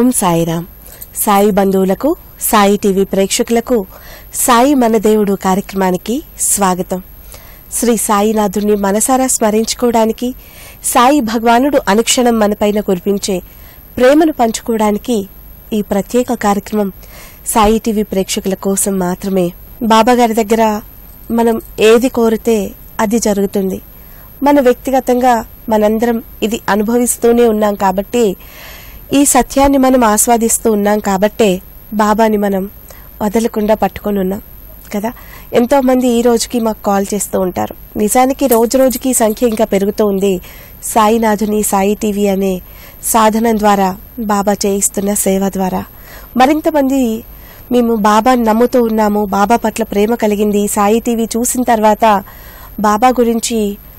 ఓం సాయిరామ్ సాయి బంధువులకు సాయి టీవీ ప్రేక్షకులకు సాయి మన దేవుడు కార్యక్రమానికి స్వాగతం శ్రీ సాయినాథుణ్ణి మనసారా స్మరించుకోవడానికి సాయి భగవానుడు అనుక్షణం మనపైన కురిపించే ప్రేమను పంచుకోవడానికి ఈ ప్రత్యేక కార్యక్రమం సాయి టీవీ ప్రేక్షకుల కోసం మాత్రమే బాబా గారి దగ్గర మనం ఏది కోరితే అది జరుగుతుంది మన వ్యక్తిగతంగా మనందరం ఇది అనుభవిస్తూనే ఉన్నాం కాబట్టి ఈ సత్యాన్ని మనం ఆస్వాదిస్తూ ఉన్నాం కాబట్టే బాబాని మనం వదలకుండా పట్టుకొని ఉన్నాం కదా ఎంతో మంది ఈ రోజుకి మాకు కాల్ చేస్తూ ఉంటారు నిజానికి రోజు రోజుకి ఈ సంఖ్య ఇంకా పెరుగుతూ ఉంది సాయినాథుని సాయి టీవీ అనే సాధనం ద్వారా బాబా చేయిస్తున్న సేవ ద్వారా మరింత మంది మేము బాబాని నమ్ముతూ ఉన్నాము బాబా పట్ల ప్రేమ కలిగింది సాయి టీవీ చూసిన తర్వాత బాబా గురించి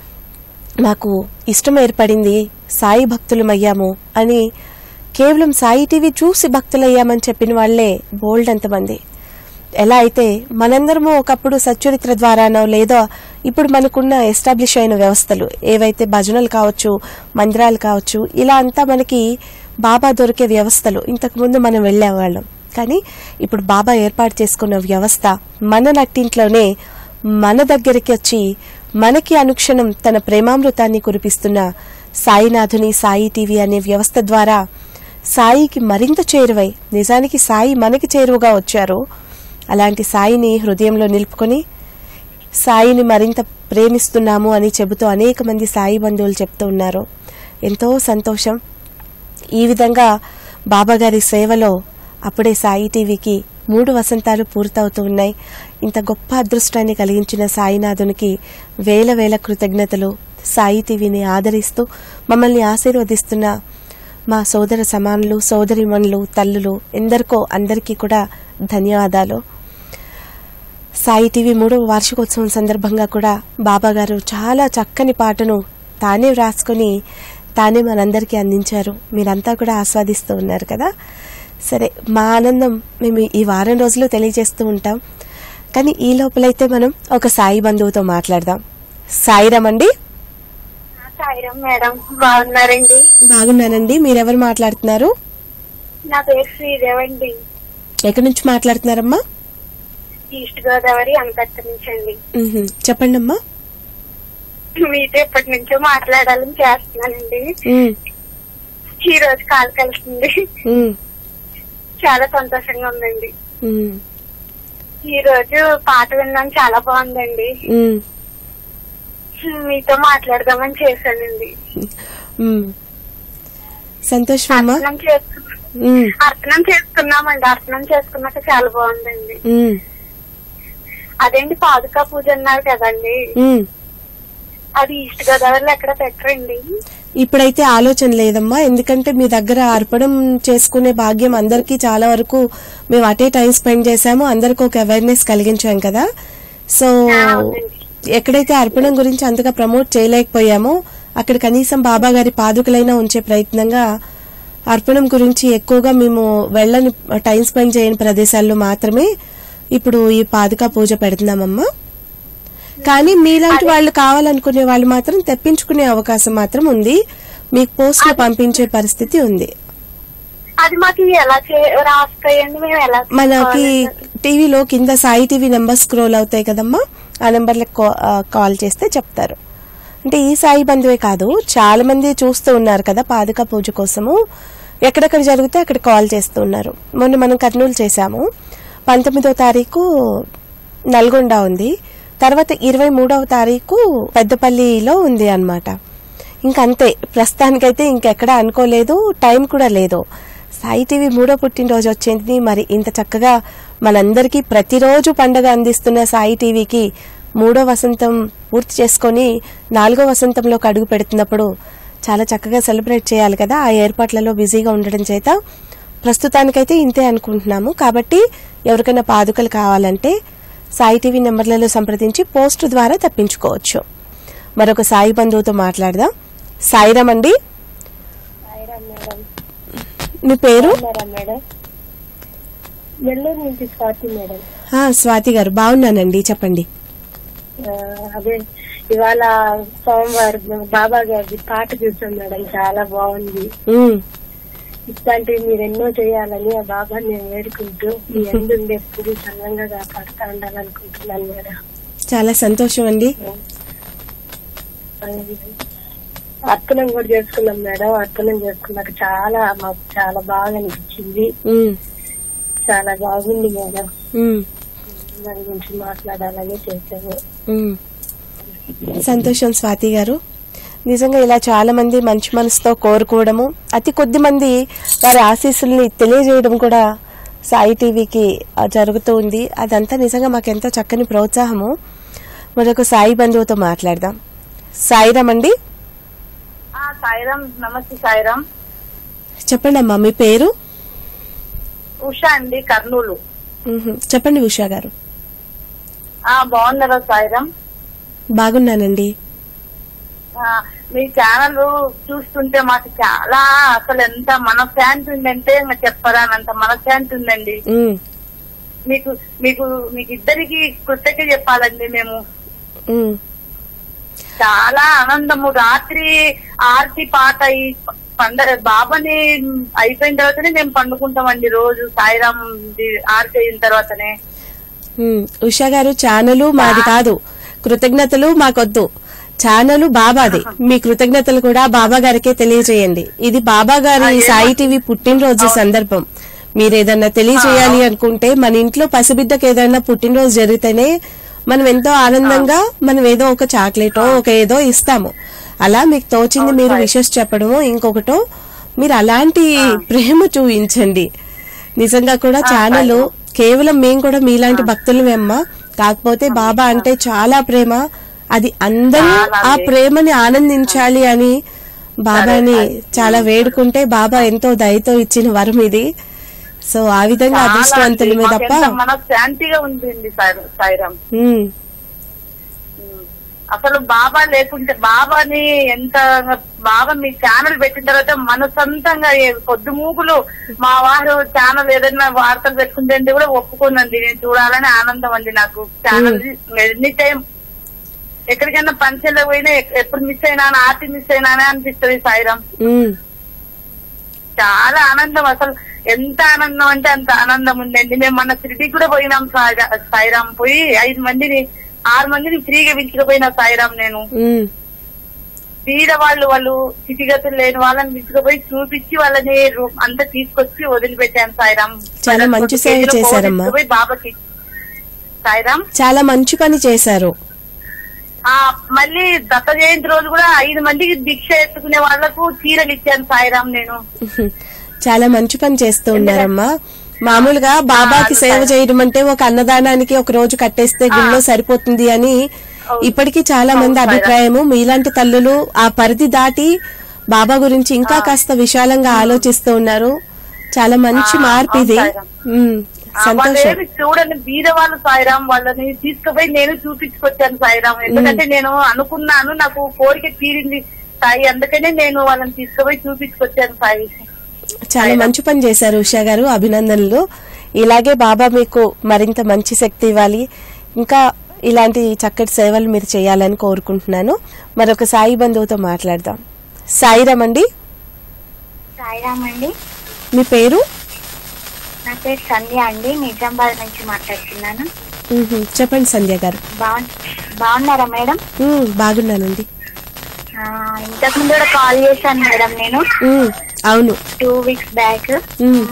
మాకు ఇష్టం ఏర్పడింది సాయి భక్తులమయ్యాము అని కేవలం సాయి టీవీ చూసి భక్తులయ్యామని చెప్పిన వాళ్లే బోల్డ్ అంతమంది ఎలా అయితే మనందరము ఒకప్పుడు సచ్చరిత్ర ద్వారానో లేదో ఇప్పుడు మనకున్న ఎస్టాబ్లిష్ అయిన వ్యవస్థలు ఏవైతే భజనలు కావచ్చు మందిరాలు కావచ్చు ఇలా అంతా మనకి బాబా దొరికే వ్యవస్థలు ఇంతకుముందు మనం వెళ్ళేవాళ్ళం కానీ ఇప్పుడు బాబా ఏర్పాటు చేసుకున్న వ్యవస్థ మన నట్టింట్లోనే మన దగ్గరికి వచ్చి మనకి అనుక్షణం తన ప్రేమామృతాన్ని కురిపిస్తున్న సాయినాథుని సాయి టీవీ అనే వ్యవస్థ ద్వారా సాయికి మరింత చేరువై నిజానికి సాయి మనకి చేరువగా వచ్చారు అలాంటి సాయిని హృదయంలో నిలుపుకొని సాయిని మరింత ప్రేమిస్తున్నాము అని చెబుతూ అనేక మంది సాయి బంధువులు చెప్తూ ఉన్నారు ఎంతో సంతోషం ఈ విధంగా బాబాగారి సేవలో అప్పుడే సాయి టీవీకి మూడు వసంతాలు పూర్తవుతూ ఉన్నాయి ఇంత గొప్ప అదృష్టాన్ని కలిగించిన సాయినాథునికి వేల వేల కృతజ్ఞతలు సాయి టీవీని ఆదరిస్తూ మమ్మల్ని ఆశీర్వదిస్తున్న మా సోదర సమానులు సోదరిమణులు తల్లులు ఎందరికో అందరికీ కూడా ధన్యవాదాలు సాయి టీవీ మూడవ వార్షికోత్సవం సందర్భంగా కూడా బాబా గారు చాలా చక్కని పాటను తానే వ్రాసుకొని తానే మనందరికీ అందించారు మీరంతా కూడా ఆస్వాదిస్తూ ఉన్నారు కదా సరే మా ఆనందం మేము ఈ వారం రోజులు తెలియజేస్తూ ఉంటాం కానీ ఈ లోపలైతే మనం ఒక సాయి బంధువుతో మాట్లాడదాం సాయిరామ్ అండి సాయిరామ్ మేడం బాగున్నారండి బాగున్నానండి మీరెవరు మాట్లాడుతున్నారు నా పేరు శ్రీదేవండి ఎక్కడి నుంచి మాట్లాడుతున్నారమ్మా ఈస్ట్ గోదావరి అనకట్ట నుంచి అండి మ్హూ. చెప్పండి అమ్మా మీతో ఎప్పటి నుంచో మాట్లాడాలని చేస్తున్నానండి మ్, ఈ రోజు కాల్ కలిసింది మ్, చాలా సంతోషంగా ఉందండి మ్, ఈ రోజు పాట విన్నాను చాలా బాగుందండి మ్, మీతో మాట్లాడదామని చేశానండి మ్. సంతోషం అమ్మా అర్చనం చేసుకు మ్, అర్చనం చేసుకున్నామండి అర్చనం చేసుకున్నాక చాలా బాగుందండి మ్, అదేంటి పాదుకా పూజ అన్నారు కదండి మ్. అది ఈస్ట్ గోదావరిలో ఎక్కడ పెట్టరండి ఇప్పుడైతే ఆలోచన లేదమ్మా ఎందుకంటే మీ దగ్గర అర్పణం చేసుకునే భాగ్యం అందరికీ చాలా వరకు మేము అటే టైం స్పెండ్ చేశాము అందరికి ఒక అవేర్నెస్ కలిగించాం కదా సో అవునండి. ఎక్కడైతే అర్పణం గురించి అంతగా ప్రమోట్ చేయలేకపోయామో అక్కడ కనీసం బాబా గారి పాదుకలైనా ఉంచే ప్రయత్నంగా అర్పణం గురించి ఎక్కువగా మేము వెళ్ళని టైం స్పెండ్ చేయని ప్రదేశాల్లో మాత్రమే ఇప్పుడు ఈ పాదుక పూజ పెడుతున్నామమ్మా కానీ మీలాంటి వాళ్ళు కావాలనుకునే వాళ్ళు మాత్రం తెప్పించుకునే అవకాశం మాత్రం ఉంది మీకు పోస్టులు పంపించే పరిస్థితి ఉంది అది మాకు ఎలా చే- రాస్తాయండి మేము ఎలా మనకి టీవీలో కింద సాయి టీవీ నెంబర్ స్క్రోల్ అవుతాయి కదమ్మా ఆ నెంబర్లకు కాల్ చేస్తే చెప్తారు అంటే ఈ సాయి బంధువే కాదు చాలా మంది చూస్తూ ఉన్నారు కదా పాదుక పూజ కోసము ఎక్కడెక్కడ జరిగితే అక్కడ కాల్ చేస్తూ ఉన్నారు మొన్న మనం కర్నూలు చేశాము పంతొమ్మిదో తారీఖు నల్గొండ ఉంది తర్వాత ఇరవై మూడవ తారీఖు పెద్దపల్లిలో ఉంది అన్నమాట ఇంకంతే ప్రస్తుతానికైతే ఇంకెక్కడ అనుకోలేదు టైం కూడా లేదు సాయి టీవీ మూడో పుట్టినరోజు వచ్చింది మరి ఇంత చక్కగా మనందరికీ ప్రతిరోజు పండగ అందిస్తున్న సాయి టీవీకి మూడో వసంతం పూర్తి చేసుకొని నాలుగో వసంతంలోకి అడుగు పెడుతున్నప్పుడు చాలా చక్కగా సెలబ్రేట్ చేయాలి కదా ఆ ఏర్పాట్లలో బిజీగా ఉండడం చేత ప్రస్తుతానికైతే ఇంతే అనుకుంటున్నాము కాబట్టి ఎవరికైనా పాదుకలు కావాలంటే సాయి టీవీ నెంబర్లలో సంప్రదించి పోస్ట్ ద్వారా తప్పించుకోవచ్చు మరొక సాయి బంధువుతో మాట్లాడదాం సాయిరామ్ అండి మేడం మీ పేరు మేడం నెల్లూరు నుంచి స్వాతి మేడం ఆ, స్వాతి గారు బాగున్నానండి చెప్పండి ఆ, అదే ఇవాళ సోమవారం బాబా గారి పాట చూసాం మేడం చాలా బాగుంది ఉమ్, ఇట్లాంటివి మీరు ఎన్నో చేయాలని ఆ బాబా నేను వేడుకుంటూ మీ ఎందుండి ఎప్పుడు చల్లంగా కాపాడుతా ఉండాలనుకుంటున్నాను మేడం చాలా సంతోషం అండి అర్పణం కూడా చేసుకున్నాం మేడం అర్పణం చేసుకున్నాక చాలా మాకు చాలా బాగా అనిపించింది ఉమ్, చాలా బాగుంది మేడం ఉమ్, దాని గురించి మాట్లాడాలని చేశాను ఉమ్. సంతోషం స్వాతి గారు నిజంగా ఇలా చాలా మంది మంచి మనసుతో కోరుకోవడము అతి కొద్ది మంది వారి ఆశీస్సుల్ని తెలియజేయడం కూడా సాయి టీవీకి ఆ, జరుగుతూ ఉంది అదంతా నిజంగా మాకు ఎంతో చక్కని ప్రోత్సాహము మరొక సాయి బంధువుతో మాట్లాడదాం సాయిరామ్ అండి సాయిరామ్ నమస్తే సాయిరామ్ చెప్పండి అమ్మా మీ పేరు ఉషా అండి కర్నూలు ఉహు, చెప్పండి ఉషా గారు ఆ బాగున్నారా సాయిరామ్ బాగున్నానండి ఆ, మీ ఛానల్ చూస్తుంటే మాకు చాలా అసలు ఎంత మనశ్శాంతి ఉందంటే ఇంకా చెప్పరానంత మనశ్శాంతి ఉందండి ఉమ్, మీకు మీకు మీకు ఇద్దరికి కృతజ్ఞ చెప్పాలండి మేము ఉమ్, చాలా ఆనందము రాత్రి ఆర్తి పాట ఈ పండగ బాబాని అయిపోయిన తర్వాతనే మేము పండుకుంటామండి రోజు సాయిరామ్ ది ఆర్తి అయిన తర్వాతనే ఉమ్, ఉషా గారు ఛానలు మాది కాదు కృతజ్ఞతలు మాకొద్దు ఛానలు బాబాది మీ కృతజ్ఞతలు కూడా బాబా గారికే తెలియజేయండి ఇది బాబా గారి సాయి టీవీ పుట్టినరోజు సందర్భం మీరు ఏదన్నా తెలియజేయాలి అనుకుంటే మన ఇంట్లో పసిబిడ్డకి ఏదైనా పుట్టినరోజు జరిగితేనే మనం ఎంతో ఆనందంగా మనం ఏదో ఒక చాక్లెటో ఒక ఏదో ఇస్తాము అలా మీకు తోచింది మీరు విషెస్ చెప్పడమో ఇంకొకటో మీరు అలాంటి ప్రేమ చూపించండి నిజంగా కూడా ఛానల్ కేవలం మేము కూడా మీలాంటి భక్తులమే అమ్మా కాకపోతే బాబా అంటే చాలా ప్రేమ అది అందరూ ఆ ప్రేమని ఆనందించాలి అని బాబాని చాలా వేడుకుంటే బాబా ఎంతో దయతో ఇచ్చిన వరం ఇది సో ఆ విధంగా అదృష్టవంతులమే తప్ప మన శాంతిగా ఉందండి సాయి- సాయిరామ్ ఉమ్, అసలు బాబా లేకుంటే బాబాని ఎంత బాబా మీ ఛానల్ పెట్టిన తర్వాత మన సొంతంగా ఏ- పొద్దు మూగులు మా వారు ఛానల్ ఏదైనా వార్తలు పెట్టుకుంటే కూడా ఒప్పుకోనండి నేను చూడాలని ఆనందం అండి నాకు ఛానల్ ఎనీ టైం ఎక్కడికైనా పంచంలో పోయినా ఎక్- ఎప్పుడు మిస్ అయినా ఆర్తి మిస్ అయినానే అనిపిస్తుంది సాయిరామ్ ఉమ్, చాలా ఆనందం అసలు ఎంత ఆనందం అంటే అంత ఆనందం ఉందండి మేము మన సిటీకి కూడా పోయినాం సాయి- సాయిరామ్ పోయి ఐదు మందిని ఆరు మందిని ఫ్రీగా పిలుచుకుపోయినా సాయిరామ్ నేను ఉమ్, బీద వాళ్ళు వాళ్ళు స్థితిగతులు లేని వాళ్ళని పిలుచుకుపోయి చూపించి వాళ్ళని రూ- అంతా తీసుకొచ్చి వదిలిపెట్టాను సాయిరామ్ చాలా మంచి సేవ కేజీల పువ్వు చేశారమ్మా. తీసుకుపోయి బాబాకి సాయిరామ్ చాలా మంచి పని చేశారు ఆ మళ్ళీ దత్త జయంతి రోజు కూడా ఐదు మందికి దీక్ష ఎత్తుకునే వాళ్లకు చీరలు ఇచ్చాను సాయిరామ్ నేను ఉహు. చాలా మంచి పని చేస్తూ ఉన్నారమ్మా మామూలుగా బాబాకి సేవ చేయడం అంటే ఒక అన్నదానానికి ఒక రోజు కట్టేస్తే గుళ్ళో సరిపోతుంది అని ఇప్పటికీ చాలా మంది అభిప్రాయము మీలాంటి తల్లులు ఆ పరిధి దాటి బాబా గురించి ఇంకా కాస్త విశాలంగా ఆలోచిస్తూ ఉన్నారు చాలా మంచి మార్పు ఇది ఉమ్, ఆ, వాళ్ళు సంతోషం ఏమి చూడండి బీద వాళ్ళు సాయిరామ్ వాళ్ళని తీసుకుపోయి నేను చూపించుకొచ్చాను సాయిరామ్ ఎందుకంటే నేను అనుకున్నాను నాకు కోరిక తీరింది సాయి అందుకనే నేను వాళ్ళని తీసుకుపోయి చూపించుకొచ్చాను సాయి చాలా మంచి పని చేశారు ఉషా గారు అభినందనలు ఇలాగే బాబా మీకు మరింత మంచి శక్తి ఇవ్వాలి ఇంకా ఇలాంటి చక్కటి సేవలు మీరు చేయాలని కోరుకుంటున్నాను మరొక సాయి బంధువుతో మాట్లాడదాం సాయిరామ్ అండి సాయిరామ్ అండి మీ పేరు నా పేరు సంధ్య అండి నిజామాబాద్ నుంచి మాట్లాడుతున్నాను మ్హూ. చెప్పండి సంధ్య గారు బాగు బాగున్నారా మేడం మ్, బాగున్నానండి ఆ, ఇంతకు ముందు కూడా కాల్ చేశాను మేడం నేను మ్, అవును టూ వీక్స్ బ్యాక్ మ్,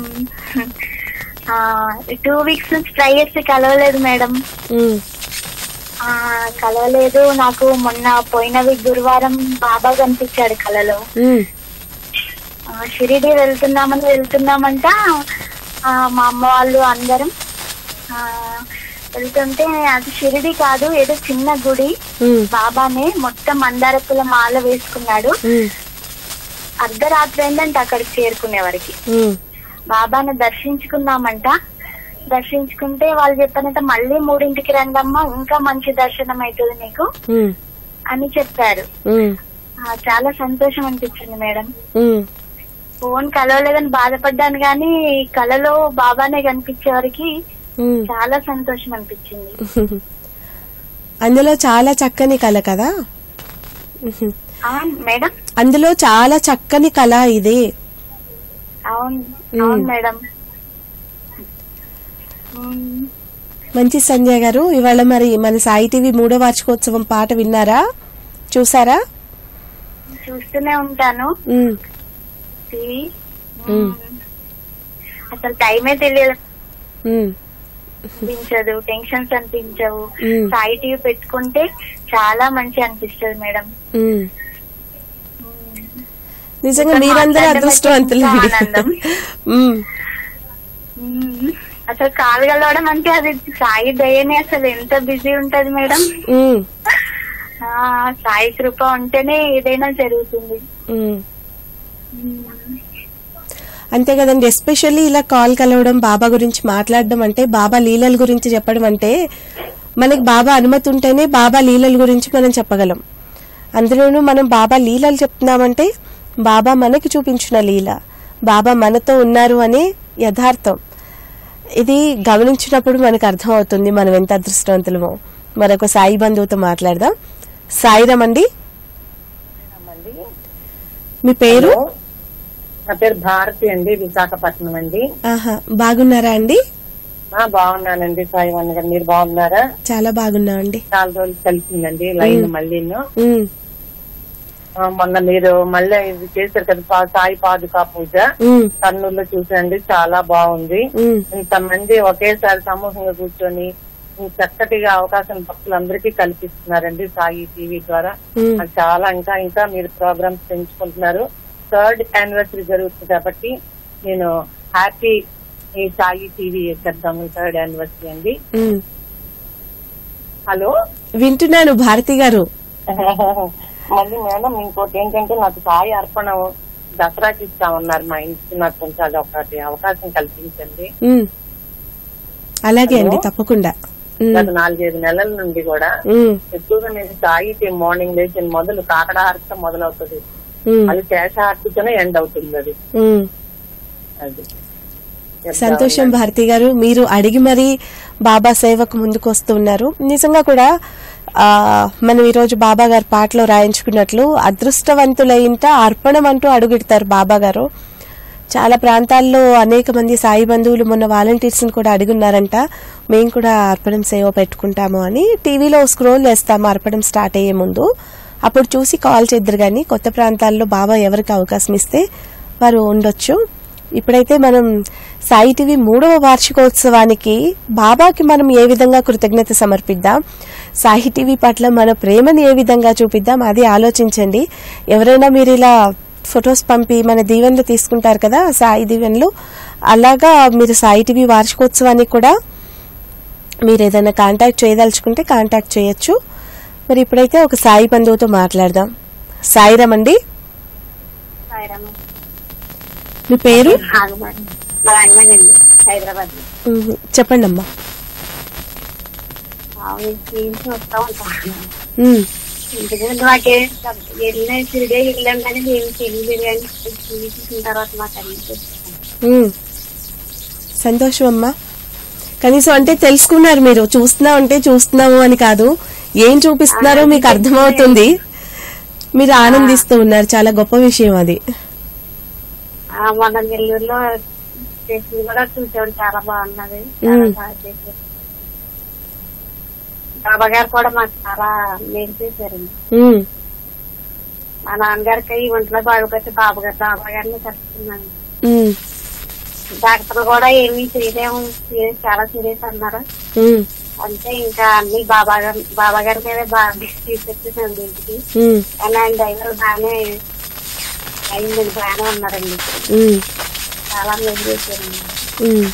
టూ వీక్స్ నుంచి ట్రై చేస్తే కలవలేదు మేడం మ్, ఆ, కలవలేదు నాకు మొన్న పోయిన వీక్ గురువారం బాబా కనిపించాడు కలలో మ్, ఆ, షిరిడి వెళ్తున్నామని వెళ్తున్నామంట ఆ, మా అమ్మ వాళ్ళు అందరం ఆ, వెళ్తుంటే అది షిరిడి కాదు ఏదో చిన్న గుడి మ్, బాబానే మొత్తం మందార పూల మాల వేసుకున్నాడు మ్, అర్ధరాత్రి అయిందంట అక్కడికి చేరుకునే వరకు మ్, బాబాను దర్శించుకున్నామంట దర్శించుకుంటే వాళ్ళు చెప్పారంట మళ్ళీ మూడింటికి రండమ్మా ఇంకా మంచి దర్శనం అవుతుంది నీకు మ్, అని చెప్పారు మ్, ఆ, చాలా సంతోషం అనిపించింది మేడం మ్. ఫోన్ కలవలేదని బాధపడ్డాను కానీ ఈ కలలో బాబానే కనిపించే వరకు మ్. చాలా సంతోషం అనిపించింది అందులో చాలా చక్కని కళ కదా ఆ, మేడం అందులో చాలా చక్కని కళ ఇది అవును మ్మ్. అవును మేడం మ్మ్. మంచి సంజయ్ గారు ఇవాళ మరి మన సాయి టీవీ మూడో వార్షికోత్సవం పాట విన్నారా చూసారా చూస్తూనే ఉంటాను ఉమ్, టీవీ మ్మ్. అసలు టైమే తెలియదు ఉమ్, అనిపించదు టెన్షన్స్ అనిపించవు మ్మ్. సాయి టీవీ పెట్టుకుంటే చాలా మంచి అనిపిస్తుంది మేడం ఉమ్. నిజంగా ఇక్కడ మీరందరూ మాట్లాడడం అదృష్టవంతులండి అయితే ఇంకా ఆనందం. ఉమ్, మ్మ్. అసలు కాలు కలవడం అంటే అది సాయి దయనే అసలు ఎంత బిజీ ఉంటది మేడం ఉమ్, ఆ సాయి కృప ఉంటేనే ఏదైనా జరుగుతుంది ఉమ్. మ్మ్. అంతే కదండి ఎస్పెషల్లీ ఇలా కాల్ కలవడం బాబా గురించి మాట్లాడడం అంటే బాబా లీలల గురించి చెప్పడం అంటే మనకి బాబా అనుమతి ఉంటేనే బాబా లీలల గురించి మనం చెప్పగలం అందులోనూ మనం బాబా లీలలు చెప్తున్నామంటే బాబా మనకి చూపించిన లీల బాబా మనతో ఉన్నారు అనే యథార్థం ఇది గమనించినప్పుడు మనకు అర్థమవుతుంది మనం ఎంత అదృష్టవంతులమో మరొక సాయి బంధువుతో మాట్లాడదాం సాయిరామ్ అండి మీ పేరు నా పేరు భారతి అండి విశాఖపట్నం అండి ఆహా బాగున్నారా అండి ఆ బాగున్నానండి సాయివన్ గారు మీరు బాగున్నారా చాలా బాగున్నామండి చాలా రోజులు కలిసిందండి లైన్ మళ్ళీను ఉమ్, ఆ, మొన్న మీరు మళ్ళీ ఇది చేశారు కదా పా- సాయి పాదుకా పూజ ఉమ్, కర్నూలులో చూసాండి చాలా బాగుంది ఉమ్, ఇంతమంది ఒకేసారి సమూహంగా కూర్చొని ఈ చక్కటిగా అవకాశం భక్తులందరికీ కల్పిస్తున్నారండి సాయి టీవీ ద్వారా ఉమ్. నాకు చాలా ఇంకా ఇంకా మీరు ప్రోగ్రామ్స్ పెంచుకుంటున్నారు థర్డ్ యానివర్సరీ జరుగుతుంది కాబట్టి నేను హ్యాపీ ఈ సాయి టీవీ చేద్దాము థర్డ్ యానివర్సరీ అండి ఉమ్. హలో వింటున్నాను భారతి గారు మళ్ళీ మేడం ఇంకోటి ఏంటంటే నాకు సాయి అర్పణ దసరాకి ఇస్తామన్నారు మా ఇంటికి నాకు కొంచెం అది ఒకటి అవకాశం కల్పించండి ఉమ్. అలాగే అండి హలో? తప్పకుండా ఉమ్, గత నాలుగైదు నెలల నుండి కూడా ఉమ్, ఎక్కువగా నేను సాయి మార్నింగ్ లేచి మొదలు కాకడాహారతో మొదలవుతుంది ఉమ్, అది శేషహారతితోనే ఎండ్ అవుతుంది అది ఉమ్. అది సంతోషం భారతి గారు మీరు అడిగి మరీ బాబా సేవకు ముందుకు వస్తున్నారు నిజంగా కూడా ఆ, మనం ఈరోజు బాబా గారు పాటలో రాయించుకున్నట్లు అదృష్టవంతులైంట అర్పణం అంటూ అడుగుడతారు బాబా గారు చాలా ప్రాంతాల్లో అనేక మంది సాయి బంధువులు మొన్న వాలంటీర్స్ కూడా అడుగున్నారంట మేము కూడా అర్పణం సేవ పెట్టుకుంటాము అని టీవీలో స్క్రోల్ చేస్తాము అర్పణం స్టార్ట్ అయ్యే ముందు అప్పుడు చూసి కాల్ చేద్దరు కానీ కొత్త ప్రాంతాల్లో బాబా ఎవరికి అవకాశం ఇస్తే వారు ఉండొచ్చు ఇప్పుడైతే మనం సాయి టీవీ మూడవ వార్షికోత్సవానికి బాబాకి మనం ఏ విధంగా కృతజ్ఞత సమర్పిద్దాం సాయి టీవీ పట్ల మన ప్రేమని ఏ విధంగా చూపిద్దాం అది ఆలోచించండి ఎవరైనా మీరు ఇలా ఫొటోస్ పంపి మన దీవెనలు తీసుకుంటారు కదా సాయి దీవెనలు అలాగా మీరు సాయి టీవీ వార్షికోత్సవానికి కూడా మీరు ఏదైనా కాంటాక్ట్ చేయదలుచుకుంటే కాంటాక్ట్ చేయొచ్చు మరి ఇప్పుడైతే ఒక సాయి బంధువుతో మాట్లాడదాం సాయిరామ్ అండి సాయిరామ్. మీ పేరు ఆగమని. మా అన్నమండి హైదరాబాద్ లో. ఉహు, చెప్పండి అమ్మా అవును, ఇంటికి వస్తా ఉంటాను ఉమ్, ఇంటికి ముందు మాకే వెళ్ళిన తిరిగే వెళ్ళాం కానీ మేము తెలియదు కానీ చూసిన తర్వాత మాకు అన్ని తెలుస్తుంది. ఉమ్. సంతోషం అమ్మా కనీసం అంటే తెలుసుకున్నారు మీరు చూస్తున్నా అంటే చూస్తున్నాము అని కాదు ఏం చూపిస్తున్నారో మీకు అర్థమవుతుంది మీరు ఆనందిస్తూ ఉన్నారు చాలా గొప్ప విషయం అది ఆ, మన నెల్లూరులో చేసింది కూడా చూసాం చాలా బాగున్నది చాలా మ్మ్. బాగా చేశారు బాబా గారు కూడా మాకు చాలా మేలు చేశారండి ఉమ్, మా నాన్నగారికి ఈ ఒంట్లో బాగోపోతే బాబా గారు బాబా గారిని కలుసుకున్నాను ఉమ్, డాక్టర్ కూడా ఏమీ చేయలేము సీరియస్ చాలా సీరియస్ అన్నారు ఉమ్, అంటే ఇంకా అన్ని బాబా గారు బాబా గారి మీద బాగా తీసుకొచ్చేసాను ఇంటికి ఉమ్, కానీ ఆయన డ్రైవర్ బాగానే అయిందండి బాగానే ఉన్నారండి ఉమ్, చాలా మేలు చేశారండి ఉమ్.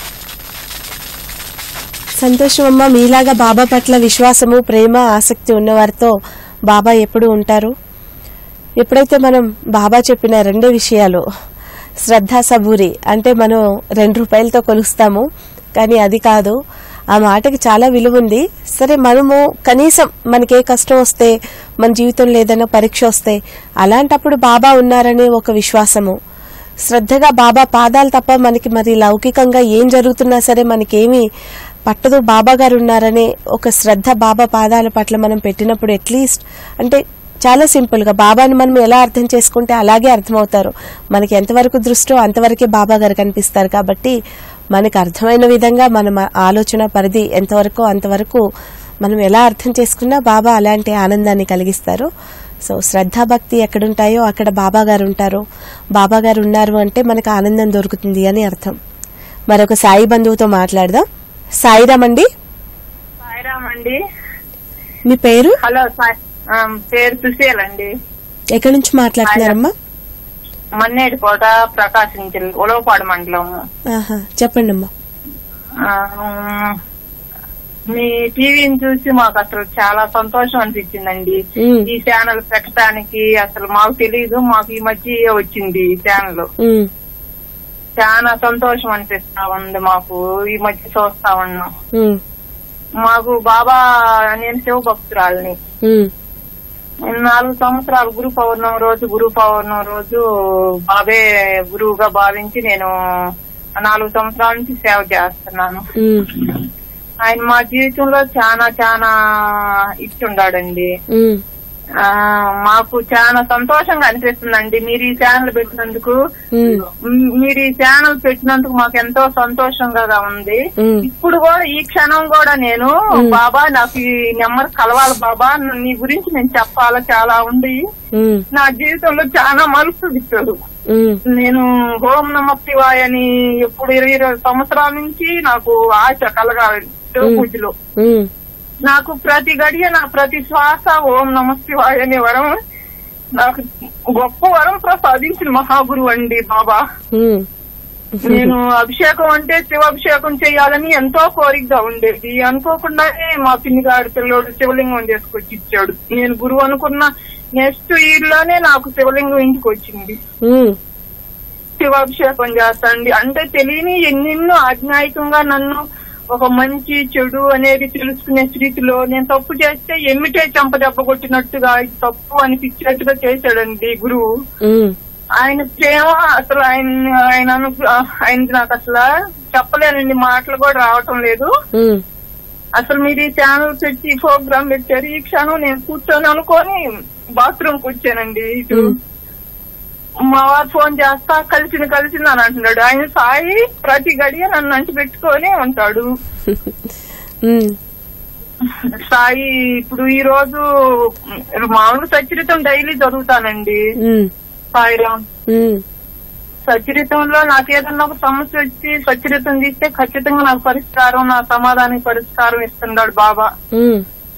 సంతోషం అమ్మా మీలాగా బాబా పట్ల విశ్వాసము ప్రేమ ఆసక్తి ఉన్నవారితో బాబా ఎప్పుడు ఉంటారు ఎప్పుడైతే మనం బాబా చెప్పిన రెండే విషయాలు శ్రద్ధ సబూరి అంటే మనం రెండు రూపాయలతో కొలుస్తాము కానీ అది కాదు ఆ మాటకి చాలా విలువ ఉంది సరే మనము కనీసం మనకి ఏ కష్టం వస్తే మన జీవితంలో ఏదైనా పరీక్ష వస్తే అలాంటప్పుడు బాబా ఉన్నారనే ఒక విశ్వాసము శ్రద్ధగా బాబా పాదాలు తప్ప మనకి మరి లౌకికంగా ఏం జరుగుతున్నా సరే మనకేమీ పట్టదు బాబా గారు ఉన్నారనే ఒక శ్రద్ధ బాబా పాదాల పట్ల మనం పెట్టినప్పుడు అట్లీస్ట్ అంటే చాలా సింపుల్ గా బాబాని మనం ఎలా అర్థం చేసుకుంటే అలాగే అర్థమవుతారు మనకి ఎంతవరకు దృష్టో అంతవరకే బాబా గారు కనిపిస్తారు కాబట్టి మనకు అర్థమైన విధంగా మన ఆలోచన పరిధి ఎంతవరకు అంతవరకు మనం ఎలా అర్థం చేసుకున్నా బాబా అలాంటి ఆనందాన్ని కలిగిస్తారు సో శ్రద్ధాభక్తి ఎక్కడుంటాయో అక్కడ బాబా గారు ఉంటారు బాబా గారు ఉన్నారు అంటే మనకు ఆనందం దొరుకుతుంది అని అర్థం మరొక సాయి బంధువుతో మాట్లాడదాం సాయిరామ్ అండి సాయిరామ్ అండి మీ పేరు హలో సాయి ఆ, పేరు సుశీల్ అండి ఎక్కడి నుంచి మాట్లాడుతున్నారమ్మా మన్నేటి కోట ప్రకాశం జిల్లా ఉలవపాడు మండలం ఆహా చెప్పండి అమ్మా ఆ, మీ టీవీని చూసి మాకు అసలు చాలా సంతోషం అనిపించిందండి ఉమ్, ఈ ఛానల్ పెట్టడానికి అసలు మాకు తెలియదు మాకు ఈ మధ్య వచ్చింది ఈ ఛానల్ ఉమ్, చాలా సంతోషం అనిపిస్తా ఉంది మాకు ఈ మధ్య చూస్తా ఉన్నాం ఉమ్, మాకు బాబా నేను శివ భక్తురాలని ఉమ్, నేను నాలుగు సంవత్సరాలు గురు పౌర్ణమి రోజు గురు పౌర్ణమి రోజు బాబే గురువుగా భావించి నేను నాలుగు సంవత్సరాల నుంచి సేవ చేస్తున్నాను ఉమ్, ఆయన మా జీవితంలో చాలా చాలా ఇచ్చుండాడండి ఉమ్, ఆ, మాకు చాలా సంతోషంగా అనిపిస్తుందండి మీరు ఈ ఛానల్ పెట్టినందుకు ఉమ్, మ్, మీరు ఈ ఛానల్ పెట్టినందుకు మాకు ఎంతో సంతోషంగా ఉంది ఉమ్, ఇప్పుడు కూడా ఈ క్షణం కూడా నేను బాబా నాకు ఈ నెంబర్ కలవాలి బాబా నీ గురించి నేను చెప్పాలా చాలా ఉంది ఉమ్, నా జీవితంలో చాలా మలుపు ఇచ్చాడు ఉమ్, నేను హోం నమ శివాయ అని ఎప్పుడు ఇరవై ఇరవై సంవత్సరాల నుంచి నాకు ఆశ కలగాలి శివ పూజలో ఉమ్, నాకు ప్రతి గడియ నా ప్రతి శ్వాస ఓం నమ శివాయ అనే వరం నాకు గొప్ప వరం ప్రసాదించిన మహాగురు అండి బాబా ఉమ్, నేను అభిషేకం అంటే శివాభిషేకం చేయాలని ఎంతో కోరికగా ఉండేది అనుకోకుండానే మా పిన్ని గారి పిల్లోడు శివలింగం చేసుకొచ్చి ఇచ్చాడు నేను గురువు అనుకున్న నెక్స్ట్ ఇయర్ లోనే నాకు శివలింగం ఇంటికి వచ్చింది ఉమ్, శివాభిషేకం చేస్తాండి అంటే తెలియని ఎన్నెన్నో అజ్ఞాయికంగా నన్ను ఒక మంచి చెడు అనేది తెలుసుకునే స్థితిలో నేను తప్పు చేస్తే ఎమ్మిటే చెంప దెబ్బ కొట్టినట్టుగా ఇది తప్పు అనిపించేట్టుగా చేశాడండి గురువు ఉమ్, ఆయన ప్రేమ అసలు ఆయన ఆయన అను- ఆయనకి నాకు అసలు చెప్పలేనండి మాటలు కూడా రావటం లేదు ఉమ్, అసలు మీరు ఈ ఛానల్ పెట్టి ప్రోగ్రామ్ పెట్టారు ఈ క్షణం నేను కూర్చొని అనుకొని బాత్రూమ్ కూర్చోనండి ఇటు ఉమ్. మా వారు ఫోన్ చేస్తా కలిసిన కలిసిన అని అంటున్నాడు ఆయన సాయి ప్రతి గడియ నన్ను అంటి పెట్టుకొని ఉంటాడు ఉమ్, సాయి ఇప్పుడు ఈ రోజు మామూలుగా సచరితం డైలీ చదువుతానండి ఉమ్, సాయిరామ్ ఉమ్, సచరితంలో నాకు ఏదన్నా ఒక సమస్య వచ్చి సచరితం తీస్తే ఖచ్చితంగా నాకు పరిష్కారం నా సమాధానానికి పరిష్కారం ఇస్తున్నాడు బాబా ఉమ్,